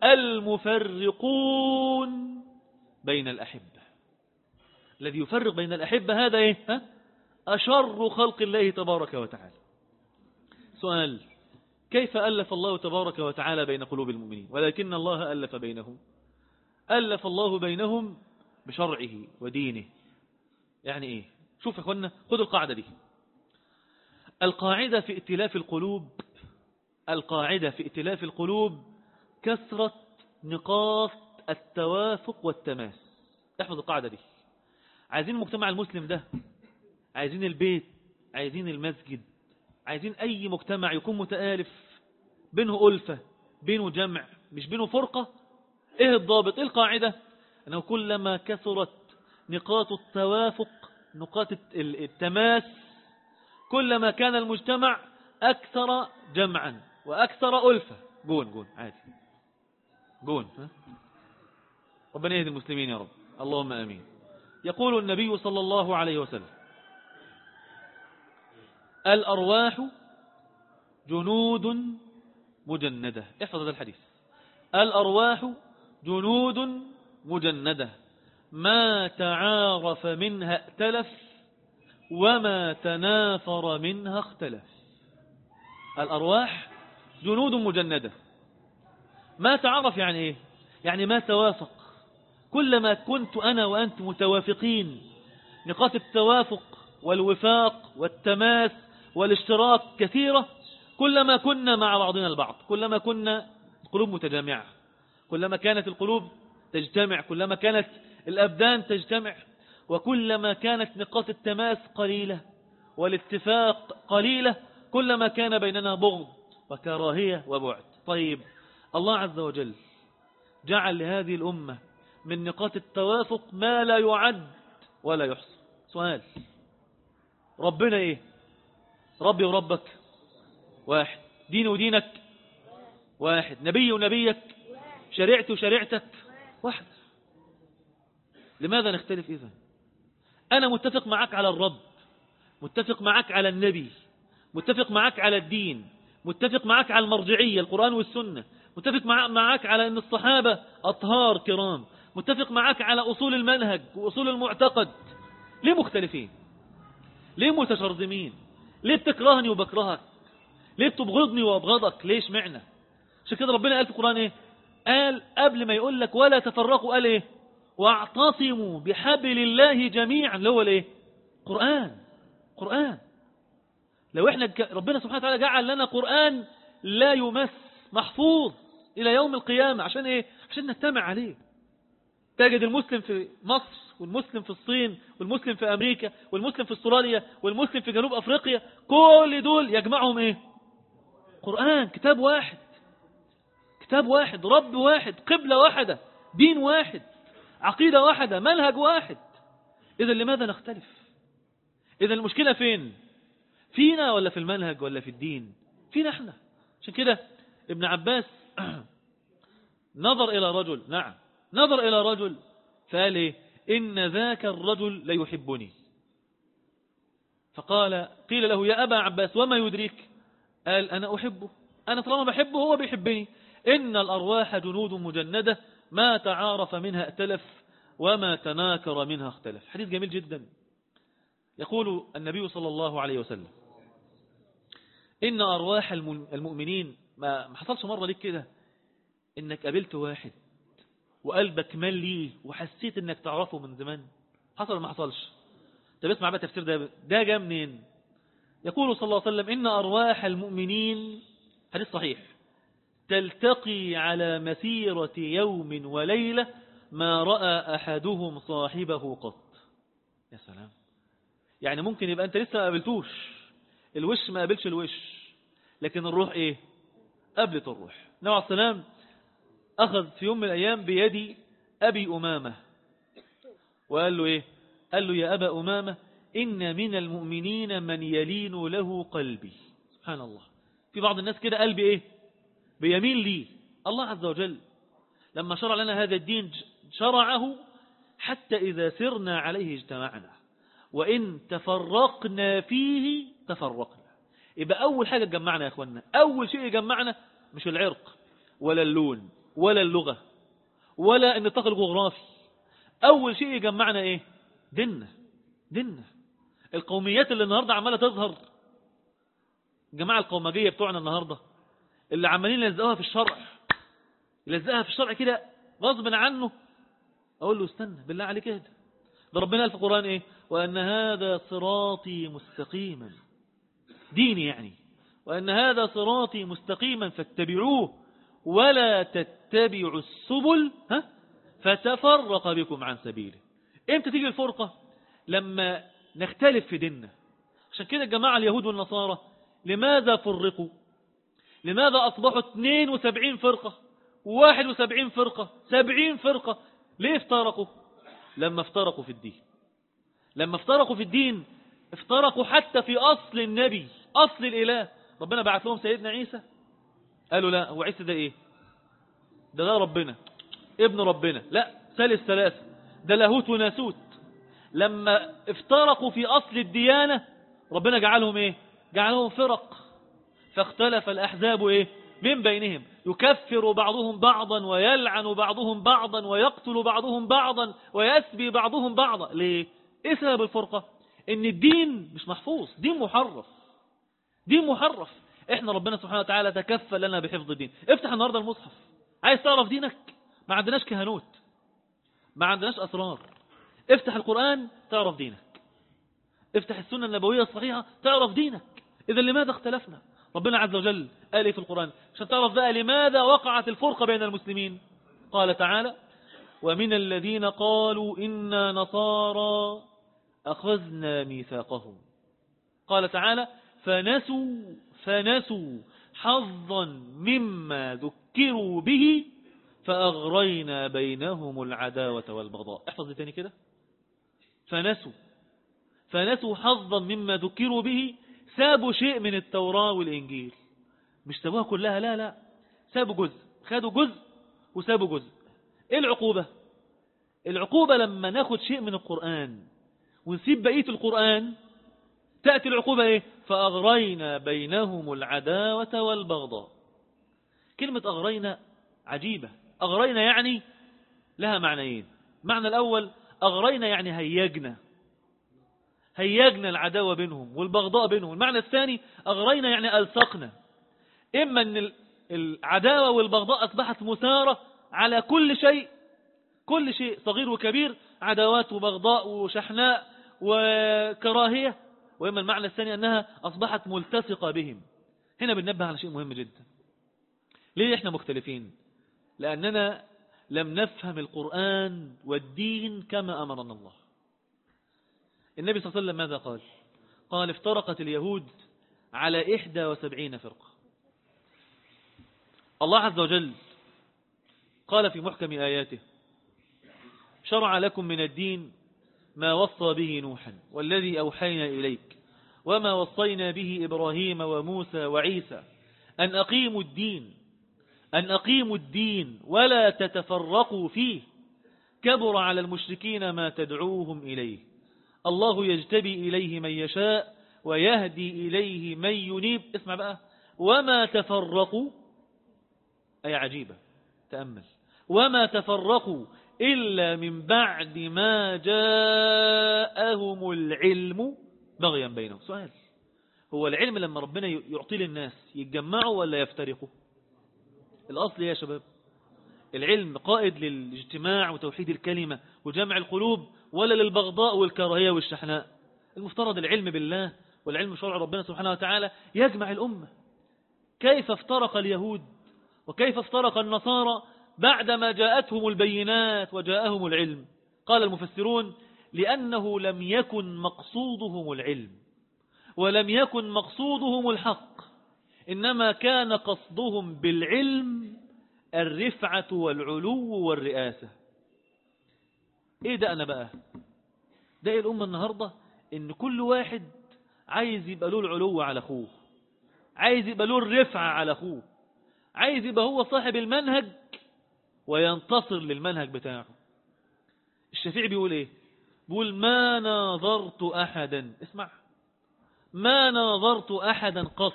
المفرقون بين الأحبة الذي يفرق بين الأحبة هذا إيه؟ ها؟ أشر خلق الله تبارك وتعالى سؤال كيف ألف الله تبارك وتعالى بين قلوب المؤمنين ولكن الله ألف بينهم ألف الله بينهم بشرعه ودينه يعني إيه شوف يا أخوانا خذوا القاعدة دي القاعدة في ائتلاف القلوب القاعدة في ائتلاف القلوب كثرة نقاط التوافق والتماس احفظ القاعدة دي عايزين المجتمع المسلم ده عايزين البيت عايزين المسجد عايزين أي مجتمع يكون متآلف بينه ألفة بينه جمع مش بينه فرقة إيه الضابط إيه القاعدة أنه كلما كثرت نقاط التوافق نقاط التماس كلما كان المجتمع أكثر جمعا وأكثر ألفة قول قول عادي قول ربنا يهدي المسلمين يا رب اللهم أمين يقول النبي صلى الله عليه وسلم الأرواح جنود مجندة احفظ هذا الحديث الأرواح جنود مجندة ما تعارف منها ائتلف وما تنافر منها اختلف الأرواح جنود مجندة ما تعرف يعني إيه يعني ما توافق كلما كنت أنا وأنت متوافقين نقاط التوافق والوفاق والتماس والاشتراك كثيرة كلما كنا مع بعضنا البعض كلما كنا القلوب متجامعة كلما كانت القلوب تجتمع كلما كانت الأبدان تجتمع وكلما كانت نقاط التماس قليلة والاتفاق قليلة كلما كان بيننا بغض وكراهية وبعد طيب الله عز وجل جعل لهذه الأمة من نقاط التوافق ما لا يعد ولا يحصى سؤال ربنا ايه ربي وربك واحد دين ودينك واحد نبي ونبيك شريعتي وشريعتك واحد لماذا نختلف إذا أنا متفق معك على الرب متفق معك على النبي متفق معك على الدين متفق معك على المرجعية القرآن والسنة متفق معك على أن الصحابة أطهار كرام متفق معك على أصول المنهج وأصول المعتقد ليه مختلفين ليه متشرذمين ليه بتكرهني وبكرهك ليه بتبغضني وابغضك ليش معنى عشان كده ربنا قال في القرآن ايه قال قبل ما يقول لك ولا تفرقوا قال ايه واعتصموا بحبل الله جميعا اللي هو الايه قرآن قرآن لو احنا ربنا سبحانه وتعالى جعل لنا قرآن لا يمس محفوظ إلى يوم القيامة عشان ايه عشان نجتمع عليه تجد المسلم في مصر والمسلم في الصين والمسلم في أمريكا والمسلم في استراليا والمسلم في جنوب أفريقيا كل دول يجمعهم إيه قرآن كتاب واحد كتاب واحد رب واحد قبلة واحدة دين واحد عقيدة واحدة منهج واحد إذا لماذا نختلف إذا المشكلة فين فينا ولا في المنهج ولا في الدين فينا احنا عشان كده ابن عباس نظر إلى رجل نعم نظر إلى رجل فقال إيه إن ذاك الرجل ليحبني فقال قيل له يا أبا عباس وما يدريك قال أنا أحبه أنا طالما بحبه هو بيحبني إن الأرواح جنود مجندة ما تعارف منها ائتلف وما تناكر منها اختلف حديث جميل جدا يقول النبي صلى الله عليه وسلم إن أرواح المؤمنين ما حصلش مرة ليك كده إنك قابلت واحد وقلبك مال ليه وحسيت إنك تعرفه من زمان حصل ما حصلش طب اسمع بقى تفسير ده ده جاء منين يقول صلى الله عليه وسلم إن أرواح المؤمنين حديث صحيح تلتقي على مسيرة يوم وليلة ما رأى أحدهم صاحبه قط يا سلام يعني ممكن يبقى أنت لسه ما قابلتوش الوش ما قابلش الوش لكن الروح إيه قابلت الروح نوع عليه السلام أخذ في يوم من الأيام بيد أبي أمامة وقال له إيه قال له يا أبا أمامة إن من المؤمنين من يلين له قلبي سبحان الله في بعض الناس كده قلبي إيه بيميل لي الله عز وجل لما شرع لنا هذا الدين شرعه حتى إذا سرنا عليه اجتمعنا وإن تفرقنا فيه تفرقنا يبقى أول حاجة تجمعنا يا أخوانا أول شيء يجمعنا مش العرق ولا اللون ولا اللغة ولا النطاق الجغرافي أول شيء يجمعنا إيه ديننا ديننا القوميات اللي النهاردة عمالة تظهر جماعة القومجية بتوعنا النهاردة اللي عمالين يلزقوها في الشرع يلزقها في الشرع كده غصب عنه أقول له استنى بالله عليك اهدى ده ربنا قال في القرآن إيه وأن هذا صراطي مستقيما ديني يعني وأن هذا صراطي مستقيما فاتبعوه ولا تتبعوا السبل ها فتفرق بكم عن سبيله امتى تيجي الفرقة لما نختلف في ديننا عشان كده الجماعة اليهود والنصارى لماذا فرقوا لماذا أصبحوا 72 فرقة 71 فرقة 70 فرقة ليه افترقوا لما افترقوا في الدين لما افترقوا في الدين افترقوا حتى في أصل النبي أصل الإله ربنا بعث لهم سيدنا عيسى قالوا لا هو عيسى ده ايه ده ده ربنا ابن ربنا لا ثالث ثلاثة ده لاهوت وناسوت لما افترقوا في أصل الديانة ربنا جعلهم ايه جعلهم فرق فاختلف الأحزاب ايه من بينهم يكفر بعضهم بعضا ويلعن بعضهم بعضا ويقتل بعضهم بعضا ويسبي بعضهم بعضا ليه ايه سبب الفرقة ان الدين مش محفوظ دين محرف دين محرف احنا ربنا سبحانه وتعالى تكفل لنا بحفظ الدين افتح النهاردة المصحف عايز تعرف دينك ما عندناش كهنوت ما عندناش أسرار افتح القرآن تعرف دينك افتح السنة النبوية الصحيحة تعرف دينك إذا لماذا اختلفنا ربنا عز وجل قال إيه في القرآن عشان تعرف بقى لماذا وقعت الفرقة بين المسلمين قال تعالى ومن الذين قالوا إنا نصارى أخذنا ميثاقهم قال تعالى فنسوا فنسوا حظا مما ذكروا به فأغرينا بينهم العداوة والبغضاء احفظ تاني كده فنسوا فنسوا حظا مما ذكروا به سابوا شيء من التوراة والإنجيل مش سابوها كلها لا لا سابوا جزء خدوا جزء وسابوا جزء ايه العقوبة العقوبة لما ناخد شيء من القرآن ونسيب بقية القرآن تأتي العقوبة ايه فأغرينا بينهم العداوة والبغضاء كلمة أغرينا عجيبة أغرينا يعني لها معنيين معنى الأول أغرينا يعني هيجنا هيجنا العداوة بينهم والبغضاء بينهم المعنى الثاني أغرينا يعني ألصقنا إما أن العداوة والبغضاء أصبحت مثارة على كل شيء كل شيء صغير وكبير عداوات وبغضاء وشحناء وكراهية وإما المعنى الثاني أنها أصبحت ملتصقة بهم هنا بننبه على شيء مهم جدا ليه إحنا مختلفين لأننا لم نفهم القرآن والدين كما أمرنا الله النبي صلى الله عليه وسلم ماذا قال قال افترقت اليهود على إحدى وسبعين فرقة الله عز وجل قال في محكم آياته شرع لكم من الدين ما وصى به نوحا والذي أوحينا إليك وما وصينا به إبراهيم وموسى وعيسى أن أقيموا الدين أن أقيموا الدين ولا تتفرقوا فيه كبر على المشركين ما تدعوهم إليه الله يجتبي إليه من يشاء ويهدي إليه من ينيب اسمع بقى وما تفرقوا أي عجيبة تأمل وما تفرقوا إلا من بعد ما جاءهم العلم بغيا بينهم سؤال هو العلم لما ربنا يعطي للناس يتجمعوا ولا يفترقوا الأصل يا شباب العلم قائد للاجتماع وتوحيد الكلمة وجمع القلوب ولا للبغضاء والكراهية والشحناء المفترض العلم بالله والعلم بشرع ربنا سبحانه وتعالى يجمع الأمة كيف افترق اليهود وكيف افترق النصارى بعدما جاءتهم البينات وجاءهم العلم قال المفسرون لأنه لم يكن مقصودهم العلم ولم يكن مقصودهم الحق إنما كان قصدهم بالعلم الرفعة والعلو والرئاسة ايه ده انا بقى ده ايه الامة النهاردة ان كل واحد عايز يبقى له العلو على اخوه عايز يبقى له الرفعة على اخوه عايز يبقى هو صاحب المنهج وينتصر للمنهج بتاعه الشفيع بيقول ايه بيقول ما ناظرت احدا اسمع ما ناظرت احدا قط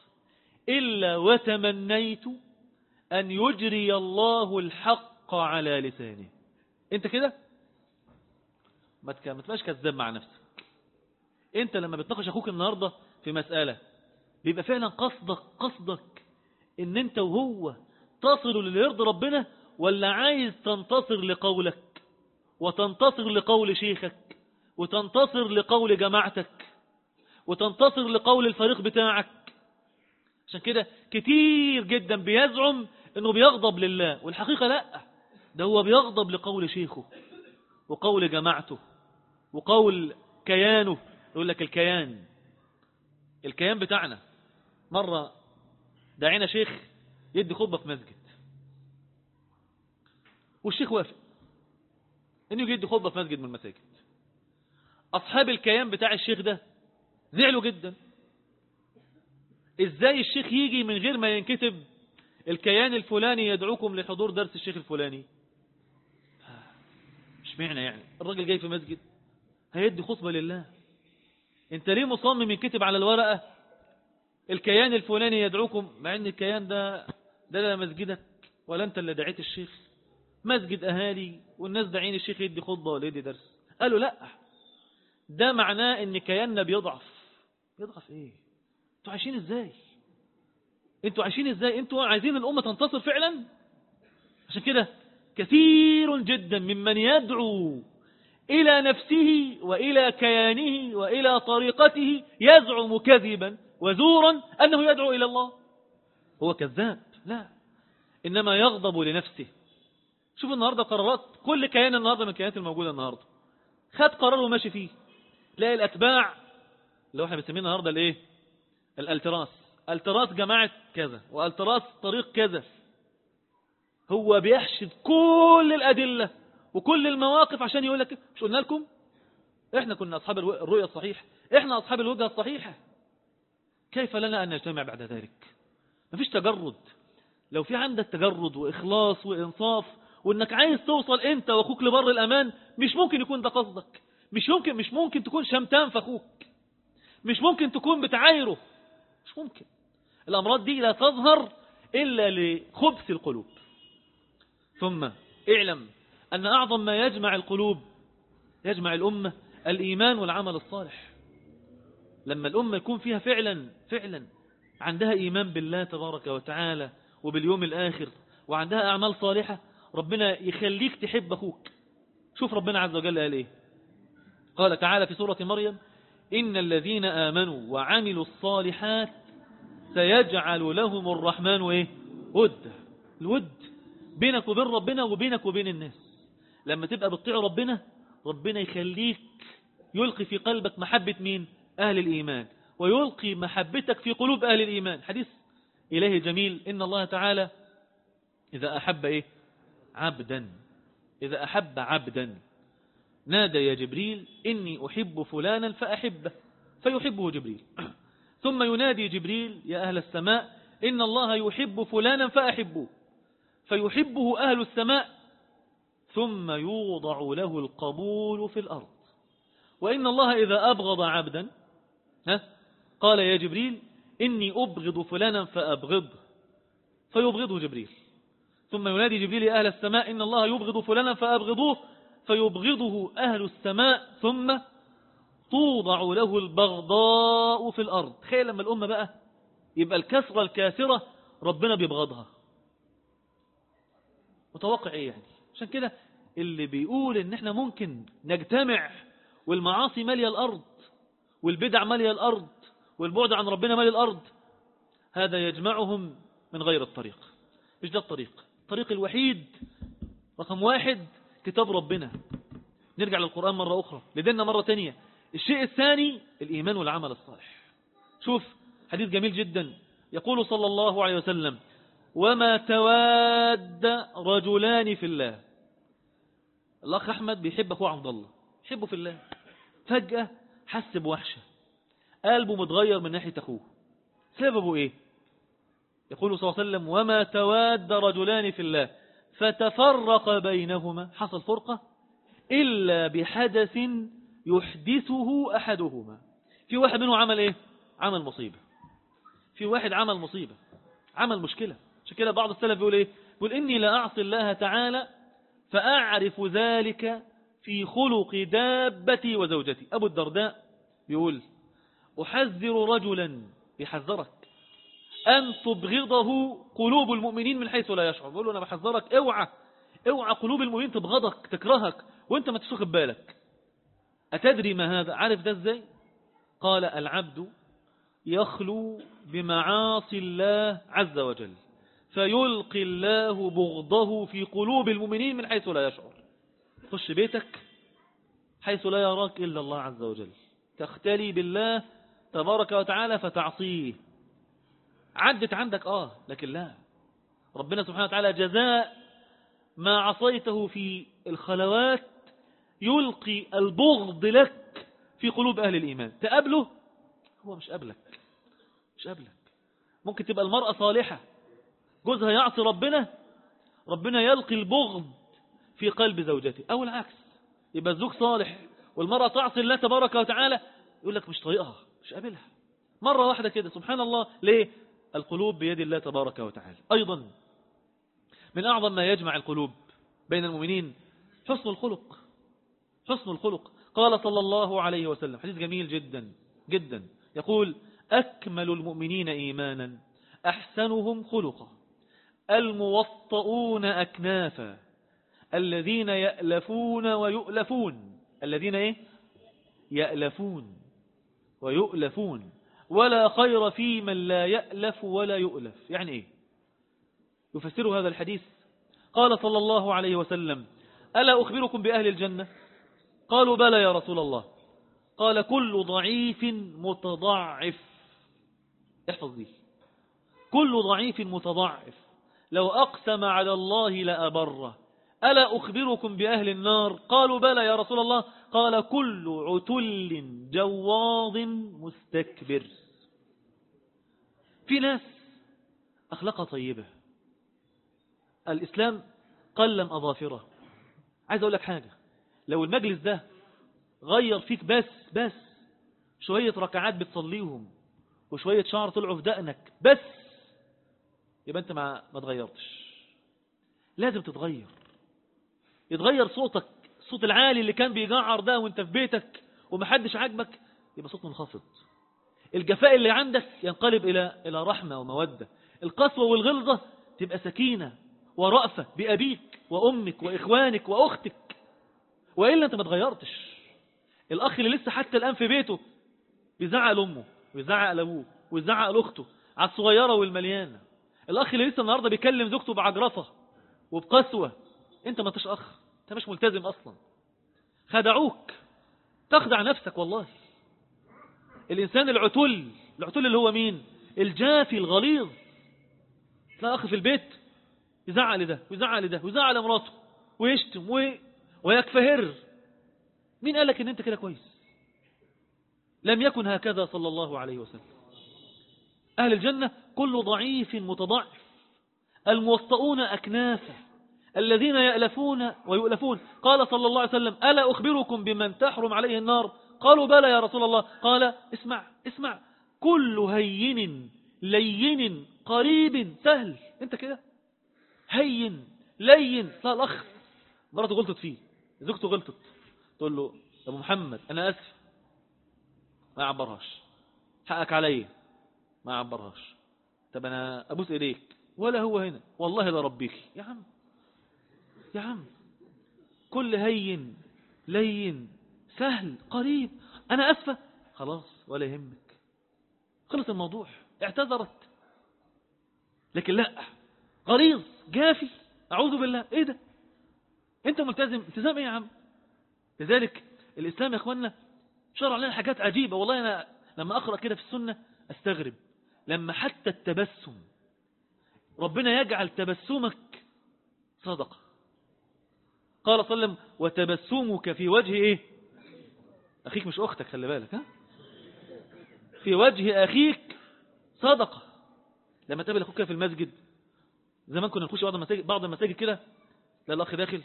الا وتمنيت ان يجري الله الحق على لسانه انت كده ما تبقاش كذاب مع نفسك انت لما بتناقش اخوك النهاردة في مسألة بيبقى فعلا قصدك قصدك ان انت وهو تصلوا للي يرضي ربنا ولا عايز تنتصر لقولك وتنتصر لقول شيخك وتنتصر لقول جماعتك وتنتصر لقول الفريق بتاعك عشان كده كتير جدا بيزعم انه بيغضب لله والحقيقة لا ده هو بيغضب لقول شيخه وقول جماعته وقول كيانه يقول لك الكيان الكيان بتاعنا مرة دعينا شيخ يدي خطبة في مسجد والشيخ وافق انه يجي يدي خطبة في مسجد من المساجد اصحاب الكيان بتاع الشيخ ده زعلوا جدا ازاي الشيخ يجي من غير ما ينكتب الكيان الفلاني يدعوكم لحضور درس الشيخ الفلاني مش معنى يعني الراجل جاي في مسجد هيدي خطبة لله انت ليه مصمم ينكتب على الورقة الكيان الفلاني يدعوكم مع ان الكيان ده ده لا مسجدك ولا انت اللي دعيت الشيخ مسجد اهالي والناس داعين الشيخ يدي خطبة ولا يدي درس قالوا لا ده معناه ان كياننا بيضعف بيضعف ايه انتوا عايشين ازاي انتوا عايشين ازاي انتوا عايزين الامة تنتصر فعلا عشان كده كثير جدا ممن يدعو إلى نفسه وإلى كيانه وإلى طريقته يزعم كذبا وزورا أنه يدعو إلى الله هو كذاب لا إنما يغضب لنفسه شوف النهاردة قرارات كل كيان النهاردة من الكيانات الموجودة النهاردة خد قرار وماشي فيه تلاقي الأتباع اللي احنا بنسميه النهاردة الايه الالتراس التراس جماعة كذا والتراس طريق كذا هو بيحشد كل الأدلة وكل المواقف عشان يقول لك مش قلنا لكم احنا كنا أصحاب الرؤية الصحيحة احنا أصحاب الوجهة الصحيحة كيف لنا أن نجتمع بعد ذلك مفيش تجرد لو في عندك تجرد وإخلاص وإنصاف وإنك عايز توصل أنت وأخوك لبر الأمان مش ممكن يكون ده قصدك مش ممكن مش ممكن تكون شمتان في أخوك مش ممكن تكون بتعايره مش ممكن الأمراض دي لا تظهر إلا لخبث القلوب ثم اعلم أن أعظم ما يجمع القلوب يجمع الأمة الإيمان والعمل الصالح لما الأمة يكون فيها فعلا فعلا عندها إيمان بالله تبارك وتعالى وباليوم الآخر وعندها أعمال صالحة ربنا يخليك تحب أخوك شوف ربنا عز وجل قال إيه قال تعالى في سورة مريم إن الذين آمنوا وعملوا الصالحات سيجعل لهم الرحمن إيه ود الود بينك وبين ربنا وبينك وبين الناس لما تبقى بتطيع ربنا ربنا يخليك يلقي في قلبك محبة مين أهل الإيمان ويلقي محبتك في قلوب أهل الإيمان حديث إليه جميل إن الله تعالى إذا أحب إيه عبدا إذا أحب عبدا نادى يا جبريل إني أحب فلانا فأحبه فيحبه جبريل ثم ينادي جبريل يا أهل السماء إن الله يحب فلانا فأحبه فيحبه أهل السماء ثم يوضع له القبول في الأرض وإن الله إذا أبغض عبدا ها قال يا جبريل إني أبغض فلانا فأبغضه فيبغضه جبريل ثم ينادي جبريل يا أهل السماء إن الله يبغض فلانا فأبغضوه فيبغضه أهل السماء ثم توضع له البغضاء في الأرض تخيل لما الأمة بقى يبقى الكسرة الكاسرة ربنا بيبغضها متوقع ايه يعني عشان كده اللي بيقول ان احنا ممكن نجتمع والمعاصي مالية الأرض والبدع مالية الأرض والبعد عن ربنا مالي الأرض هذا يجمعهم من غير الطريق مش ده الطريق الطريق الوحيد رقم واحد كتاب ربنا نرجع للقرآن مرة أخرى لدينا مرة تانية الشيء الثاني الإيمان والعمل الصالح شوف حديث جميل جدا يقول صلى الله عليه وسلم وما تواد رجلان في الله الأخ أحمد بيحب أخوه عبد الله يحبه في الله فجأة حس بوحشة قلبه متغير من ناحية أخوه سببه إيه يقول صلى الله عليه وسلم وما تواد رجلان في الله فتفرق بينهما حصل فرقة إلا بحدث يحدثه أحدهما في واحد منه عمل إيه عمل مصيبة في واحد عمل مصيبة عمل مشكلة عشان كده بعض السلف بيقول إيه بيقول إني لا أعصي الله تعالى فأعرف ذلك في خلق دابتي وزوجتي أبو الدرداء بيقول أحذر رجلا يحذرك أن تبغضه قلوب المؤمنين من حيث لا يشعر بيقول له أنا بحذرك اوعى اوعى قلوب المؤمنين تبغضك تكرهك وانت ما تسوخ بالك أتدري ما هذا عارف ده ازاي قال العبد يخلو بمعاصي الله عز وجل فيلقي الله بغضه في قلوب المؤمنين من حيث لا يشعر خش بيتك حيث لا يراك إلا الله عز وجل تختلي بالله تبارك وتعالى فتعصيه عدت عندك آه لكن لا ربنا سبحانه وتعالى جزاء ما عصيته في الخلوات يلقي البغض لك في قلوب أهل الإيمان تقابله هو مش قابلك مش قابلك ممكن تبقى المرأة صالحة جوزها يعصي ربنا ربنا يلقي البغض في قلب زوجته أو العكس يبقى الزوج صالح والمرأة تعصي الله تبارك وتعالى يقول لك مش طريقها مش قابلها مرة واحدة كده سبحان الله ليه القلوب بيد الله تبارك وتعالى أيضا من أعظم ما يجمع القلوب بين المؤمنين حسن الخلق حسن الخلق قال صلى الله عليه وسلم حديث جميل جدا جدا يقول أكمل المؤمنين إيمانا أحسنهم خلقا الموطؤون أكنافا الذين يألفون ويؤلفون الذين إيه؟ يألفون ويؤلفون ولا خير في من لا يألف ولا يؤلف يعني إيه يفسر هذا الحديث قال صلى الله عليه وسلم ألا أخبركم بأهل الجنة قالوا بلى يا رسول الله قال كل ضعيف متضعف احفظ دي كل ضعيف متضعف لو أقسم على الله لأبره ألا أخبركم بأهل النار قالوا بلى يا رسول الله قال كل عتل جواظ مستكبر في ناس أخلاقها طيبة الإسلام قلم أظافره عايز أقول لك حاجة لو المجلس ده غير فيك بس بس شوية ركعات بتصليهم وشوية شعر طلعوا في دقنك بس يبقى أنت ما, ما تغيرتش لازم تتغير يتغير صوتك الصوت العالي اللي كان بيجعر ده وانت في بيتك ومحدش عاجبك يبقى صوت منخفض الجفاء اللي عندك ينقلب إلى إلى رحمة ومودة القسوة والغلظة تبقى سكينة ورأفة بأبيك وأمك وإخوانك وأختك وإلا أنت ما تغيرتش الأخ اللي لسه حتى الآن في بيته بيزعق لأمه ويزعق لأبوه ويزعق لأخته على الصغيرة والمليانة الأخ اللي لسه النهاردة بيكلم زوجته بعجرفة وبقسوة أنت ما انتش أخ أنت مش ملتزم أصلا خدعوك تخدع نفسك والله الإنسان العتل العتل اللي هو مين الجافي الغليظ تلاقي أخ في البيت يزعق لده ويزعق لده ويزعق لمراته ويشتم و... ويكفهر مين قال لك ان انت كده كويس لم يكن هكذا صلى الله عليه وسلم أهل الجنة كل ضعيف متضعف الموطؤون أكنافه الذين يألفون ويؤلفون قال صلى الله عليه وسلم ألا أخبركم بمن تحرم عليه النار قالوا بلى يا رسول الله قال اسمع اسمع كل هين لين قريب سهل انت كده هين لين لا الاخ مراته غلطت فيه زوجته غلطت تقول له يا ابو محمد انا اسف ما عبرهاش حقك عليا ما عبرهاش طب انا ابوس ايديك ولا هو هنا والله لا ربيك يا عم يا عم كل هين لين سهل قريب انا اسفه خلاص ولا يهمك خلص الموضوع اعتذرت لكن لا غليظ جافي اعوذ بالله ايه ده انت ملتزم التزام ايه يا عم لذلك الاسلام يا اخوانا شرع لنا حاجات عجيبة والله انا لما اقرأ كده في السنة استغرب لما حتى التبسم ربنا يجعل تبسمك صدقة قال صلى الله عليه وسلم وتبسمك في وجه ايه اخيك مش اختك خلي بالك ها في وجه اخيك صدقة لما تقابل اخوك في المسجد زمان كنا نخش بعض المساجد بعض المساجد كده لا الاخ داخل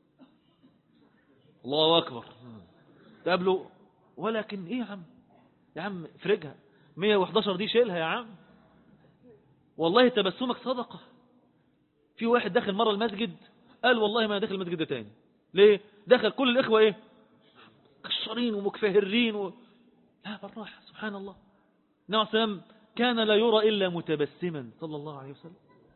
الله اكبر تقابله ولكن ايه يا عم يا عم فرجها 111 دي شيلها يا عم والله تبسمك صدقة في واحد داخل مرة المسجد قال والله ما داخل المسجد ده تاني ليه دخل كل الإخوة ايه كشرين ومكفهرين و... لا بالراحة سبحان الله نعم كان لا يرى إلا متبسما صلى الله عليه وسلم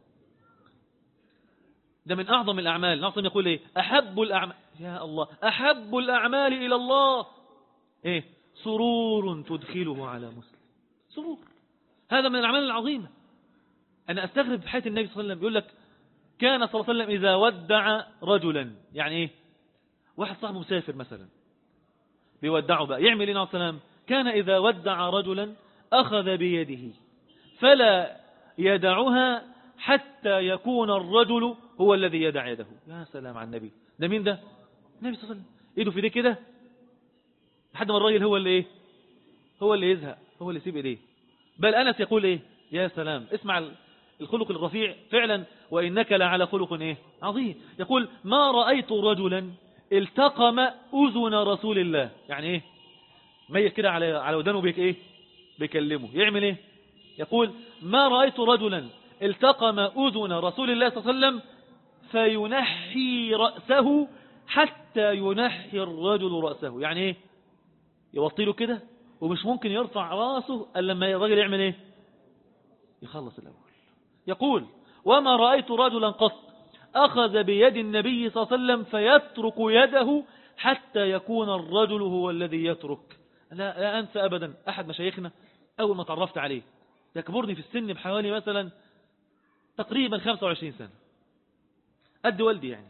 ده من أعظم الأعمال نعم يقول إيه أحب الأعمال يا الله أحب الأعمال إلى الله إيه سرور تدخله على مسلم سرور هذا من الأعمال العظيمة أنا أستغرب في حياة النبي صلى الله عليه وسلم يقول لك كان صلى الله عليه وسلم إذا ودع رجلا يعني إيه واحد صاحبه مسافر مثلا بيودعه بقى يعمل إيه عليه السلام كان إذا ودع رجلا أخذ بيده فلا يدعها حتى يكون الرجل هو الذي يدع يده يا سلام على النبي ده مين ده النبي صلى الله عليه وسلم ايده في ايديه كده لحد ما الراجل هو اللي ايه هو اللي يزهق هو اللي يسيب ايديه بل انس يقول ايه يا سلام اسمع الخلق الرفيع فعلا وانك لعلى خلق ايه عظيم يقول ما رايت رجلا التقم اذن رسول الله يعني ايه ميت كده على على ودانه بيك ايه بيكلمه يعمل ايه يقول ما رايت رجلا التقم اذن رسول الله صلى الله عليه وسلم فينحي رأسه حتى ينحي الرجل رأسه يعني ايه يوطي له كده ومش ممكن يرفع راسه الا لما الراجل يعمل ايه يخلص الاول يقول وما رأيت رجلا قط أخذ بيد النبي صلى الله عليه وسلم فيترك يده حتى يكون الرجل هو الذي يترك لا, لا أنسى أبدا أحد مشايخنا أول ما تعرفت عليه يكبرني في السن بحوالي مثلا تقريبا 25 سنة قد والدي يعني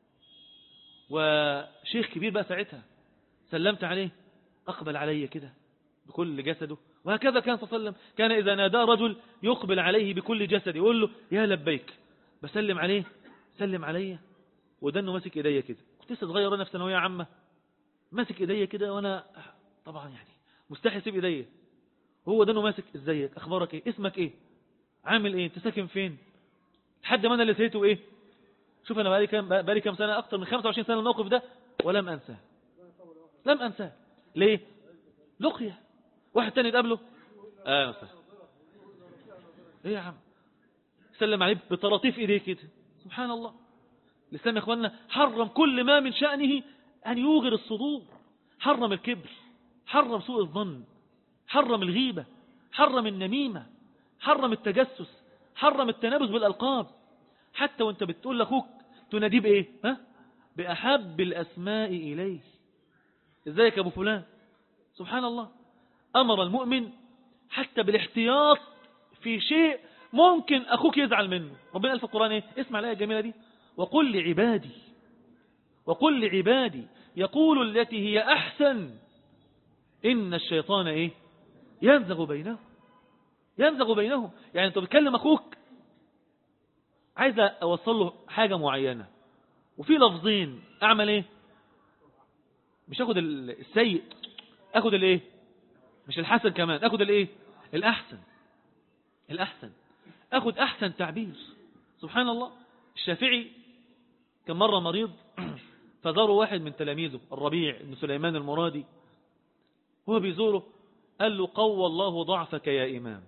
وشيخ كبير بقى ساعتها سلمت عليه أقبل علي كده بكل جسده وهكذا كان صلى الله عليه وسلم كان إذا نادى رجل يقبل عليه بكل جسده يقول له يا لبيك بسلم عليه سلم علي ودنه ماسك ايديا كده كنت لسه صغير انا في ثانويه عامه ماسك ايديا كده وانا طبعا يعني مستحي اسيب ايديا هو دنه ماسك ازيك اخبارك ايه اسمك ايه عامل ايه انت ساكن فين لحد ما انا اللي سيته ايه شوف انا بقالي كام بقالي كام سنه اكتر من 25 سنه الموقف ده ولم انساه لم انساه ليه لقيه واحد تاني تقابله اه مثلا ايه يا عم سلم عليه بطراطيف ايديه كده سبحان الله الاسلام يا اخواننا حرم كل ما من شأنه ان يوغر الصدور حرم الكبر حرم سوء الظن حرم الغيبة حرم النميمة حرم التجسس حرم التنابز بالألقاب حتى وانت بتقول لأخوك تناديه بإيه ها؟ بأحب الأسماء إليه ازيك يا أبو فلان سبحان الله أمر المؤمن حتى بالاحتياط في شيء ممكن أخوك يزعل منه ربنا قال في القرآن إيه اسمع الآية الجميلة دي وقل لعبادي وقل لعبادي يقول التي هي أحسن إن الشيطان إيه ينزغ بينهم ينزغ بينهم يعني أنت بتكلم أخوك عايز أوصل له حاجة معينة وفي لفظين أعمل إيه مش أخد السيء أخد الإيه مش الحسن كمان أخد الإيه الأحسن الأحسن أخد أحسن تعبير سبحان الله الشافعي كان مرة مريض فزاره واحد من تلاميذه الربيع بن سليمان المرادي هو بيزوره قال له قوى الله ضعفك يا إمام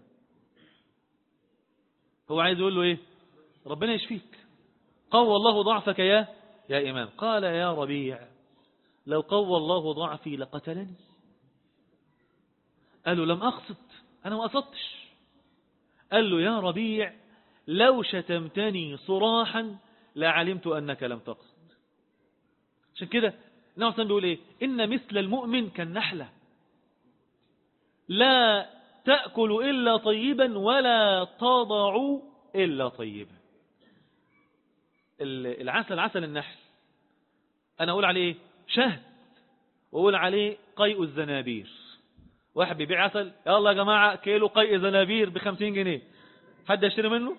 هو عايز يقول له إيه ربنا يشفيك قوى الله ضعفك يا يا إمام قال يا ربيع لو قوى الله ضعفي لقتلني قال له لم أقصد أنا ما قصدتش قال له يا ربيع لو شتمتني صراحا لعلمت أنك لم تقصد عشان كده النبي صلى بيقول إيه إن مثل المؤمن كالنحلة لا تأكل إلا طيبا ولا تضع إلا طيبا العسل عسل النحل أنا أقول عليه شهد وأقول عليه قيء الزنابير واحد بيبيع عسل يلا يا جماعة كيلو قيء زنابير بخمسين جنيه حد يشتري منه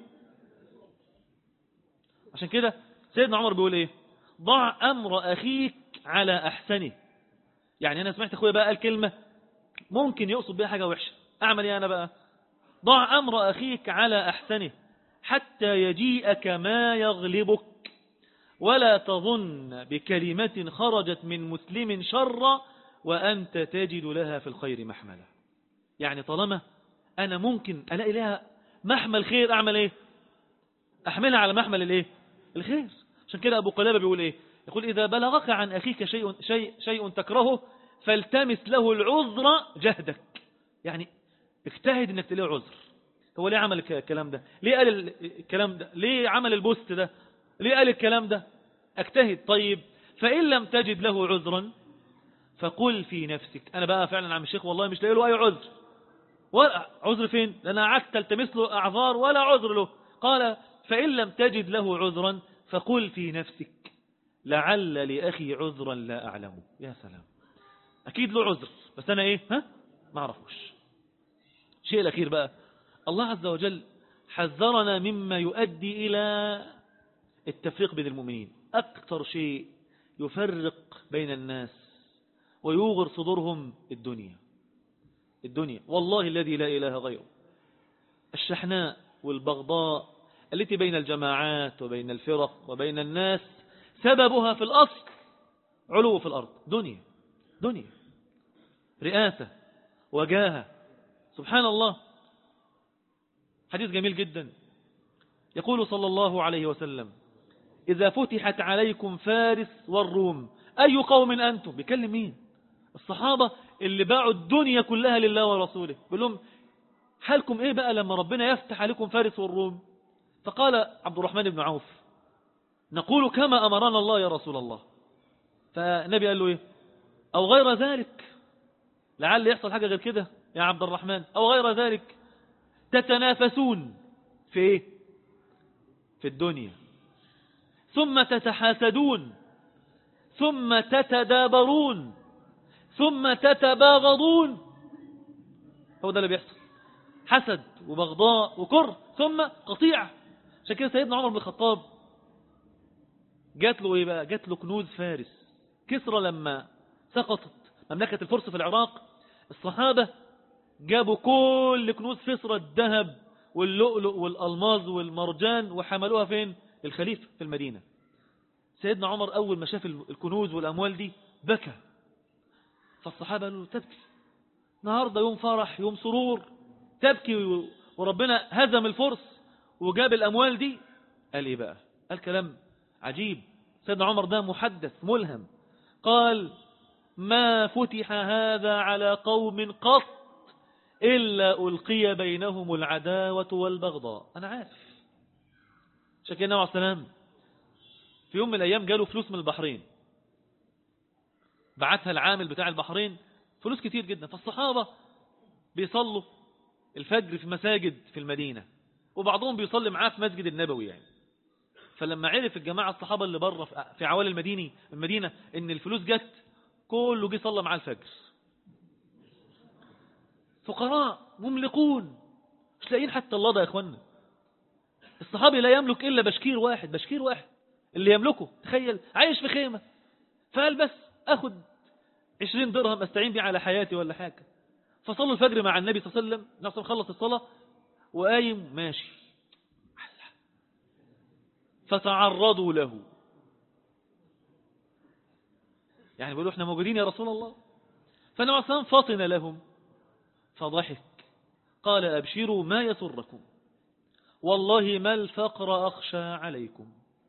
عشان كده سيدنا عمر بيقول ايه ضع أمر أخيك على أحسنه يعني أنا سمعت أخويا بقى قال كلمة ممكن يقصد بها حاجة وحشة أعمل إيه أنا بقى ضع أمر أخيك على أحسنه حتى يجيئك ما يغلبك ولا تظن بكلمة خرجت من مسلم شر وأنت تجد لها في الخير محملا يعني طالما أنا ممكن ألاقي لها محمل خير أعمل إيه أحملها على محمل الإيه الخير عشان كده أبو قلابة بيقول إيه يقول إذا بلغك عن أخيك شيء, شيء, شيء تكرهه فالتمس له العذر جهدك يعني اجتهد انك تلاقي عذر هو ليه عمل الكلام ده ليه قال الكلام ده ليه عمل البوست ده ليه قال الكلام ده اجتهد طيب فإن لم تجد له عذرا فقل في نفسك أنا بقى فعلا عم الشيخ والله مش لاقي له أي عذر ولا عذر فين لأن قعدت تلتمس له أعذار ولا عذر له قال فإن لم تجد له عذرا فقل في نفسك لعل لأخي عذرا لا أعلمه يا سلام أكيد له عذر بس أنا إيه ها ما أعرفوش شيء الأخير بقى الله عز وجل حذرنا مما يؤدي إلى التفريق بين المؤمنين أكثر شيء يفرق بين الناس ويوغر صدورهم الدنيا الدنيا والله الذي لا إله غيره الشحناء والبغضاء التي بين الجماعات وبين الفرق وبين الناس سببها في الأصل علو في الأرض دنيا دنيا رئاسة وجاهة سبحان الله حديث جميل جدا يقول صلى الله عليه وسلم إذا فتحت عليكم فارس والروم أي قوم أنتم بيكلم مين الصحابة اللي باعوا الدنيا كلها لله ورسوله بيقول لهم حالكم ايه بقى لما ربنا يفتح عليكم فارس والروم فقال عبد الرحمن بن عوف نقول كما أمرنا الله يا رسول الله فالنبي قال له ايه أو غير ذلك لعل يحصل حاجة غير كده يا عبد الرحمن أو غير ذلك تتنافسون في ايه في الدنيا ثم تتحاسدون ثم تتدابرون ثم تتباغضون هو ده اللي بيحصل حسد وبغضاء وكره ثم قطيعة عشان كده سيدنا عمر بن الخطاب جات له ايه بقى جات له كنوز فارس كسرى لما سقطت مملكة الفرس في العراق الصحابة جابوا كل كنوز فسرى الذهب واللؤلؤ والألماظ والمرجان وحملوها فين الخليفة في المدينة سيدنا عمر أول ما شاف الكنوز والأموال دي بكى فالصحابة قالوا تبكي النهاردة يوم فرح يوم سرور تبكي وربنا هزم الفرس وجاب الأموال دي قال إيه بقى قال كلام عجيب سيدنا عمر ده محدث ملهم قال ما فتح هذا على قوم قط إلا ألقي بينهم العداوة والبغضاء أنا عارف شكل النبي عليه السلام في يوم من الأيام جاله فلوس من البحرين بعتها العامل بتاع البحرين فلوس كتير جدا فالصحابة بيصلوا الفجر في مساجد في المدينة وبعضهم بيصلي معاه في مسجد النبوي يعني فلما عرف الجماعة الصحابة اللي بره في عوالي المدينة المدينة ان الفلوس جت كله جه صلى معاه الفجر فقراء مملقون مش لاقيين حتى الله ده يا اخوانا الصحابي لا يملك الا بشكير واحد بشكير واحد اللي يملكه تخيل عايش في خيمة فقال بس اخد عشرين درهم استعين بيه على حياتي ولا حاجة فصلوا الفجر مع النبي صلى الله عليه وسلم نفسه خلص الصلاة وقايم ماشي فتعرضوا له يعني بيقولوا احنا موجودين يا رسول الله فالنبي صلى الله عليه وسلم فطن لهم فضحك قال أبشروا ما يسركم والله ما الفقر أخشى عليكم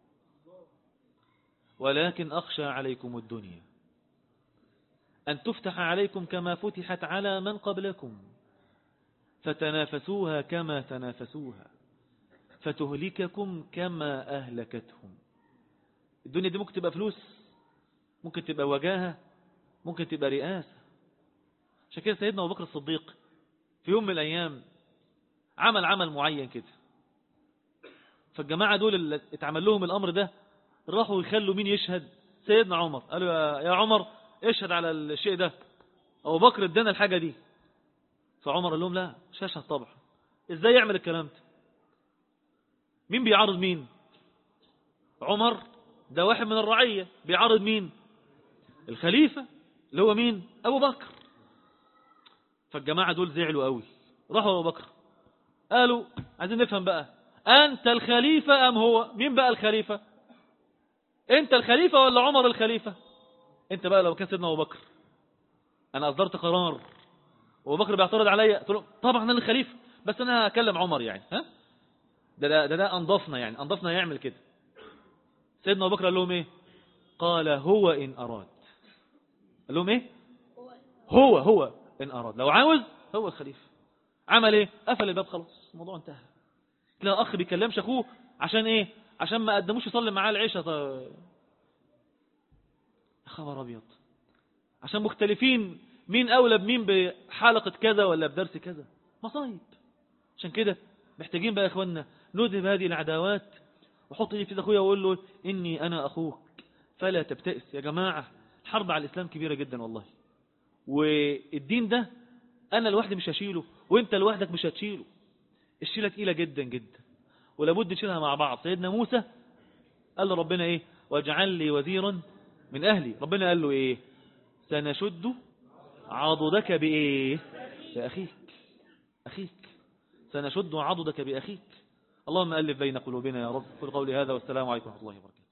ولكن أخشى عليكم الدنيا أن تفتح عليكم كما فتحت على من قبلكم فتنافسوها كما تنافسوها فتهلككم كما أهلكتهم الدنيا دي ممكن تبقى فلوس ممكن تبقى وجاهة ممكن تبقى رئاسة عشان كده سيدنا أبو بكر الصديق في يوم من الأيام عمل عمل معين كده فالجماعة دول اللي اتعمل لهم الأمر ده راحوا يخلوا مين يشهد سيدنا عمر قالوا يا عمر اشهد على الشيء ده أبو بكر ادانا الحاجة دي فعمر قال لهم لا مش هشهد طبعا ازاي يعمل الكلام ده مين بيعارض مين عمر ده واحد من الرعية بيعارض مين الخليفة اللي هو مين أبو بكر فالجماعة دول زعلوا قوي راحوا أبو بكر قالوا عايزين نفهم بقى أنت الخليفة أم هو مين بقى الخليفة أنت الخليفة ولا عمر الخليفة أنت بقى لو كان سيدنا أبو بكر أنا أصدرت قرار وأبو بكر بيعترض عليا قلت له طبعا أنا الخليفة بس أنا هكلم عمر يعني ها ده ده ده, ده أنضفنا يعني أنضفنا يعمل كده سيدنا أبو بكر قال لهم إيه قال هو إن أراد قال لهم إيه هو هو إن أراد لو عاوز هو الخليفة عمل إيه قفل الباب خلاص الموضوع انتهى لا أخ بيكلمش أخوه عشان إيه عشان ما قدموش يصلي معاه العشاء طيب. يا خبر أبيض عشان مختلفين مين أولى بمين بحلقة كذا ولا بدرس كذا مصايب عشان كده محتاجين بقى يا إخواننا نذهب هذه العداوات وحط لي في أخويا وأقول له إني أنا أخوك فلا تبتئس يا جماعة الحرب على الإسلام كبيرة جدا والله والدين ده أنا لوحدي مش هشيله وإنت لوحدك مش هتشيله الشيلة تقيلة جدا جدا ولابد نشيلها مع بعض سيدنا موسى قال له ربنا إيه واجعل لي وزيرا من أهلي ربنا قال له إيه سنشد عضدك بإيه بأخيك أخيك سنشد عضدك بأخيك اللهم ألف بين قلوبنا يا رب قل قولي هذا والسلام عليكم ورحمة الله وبركاته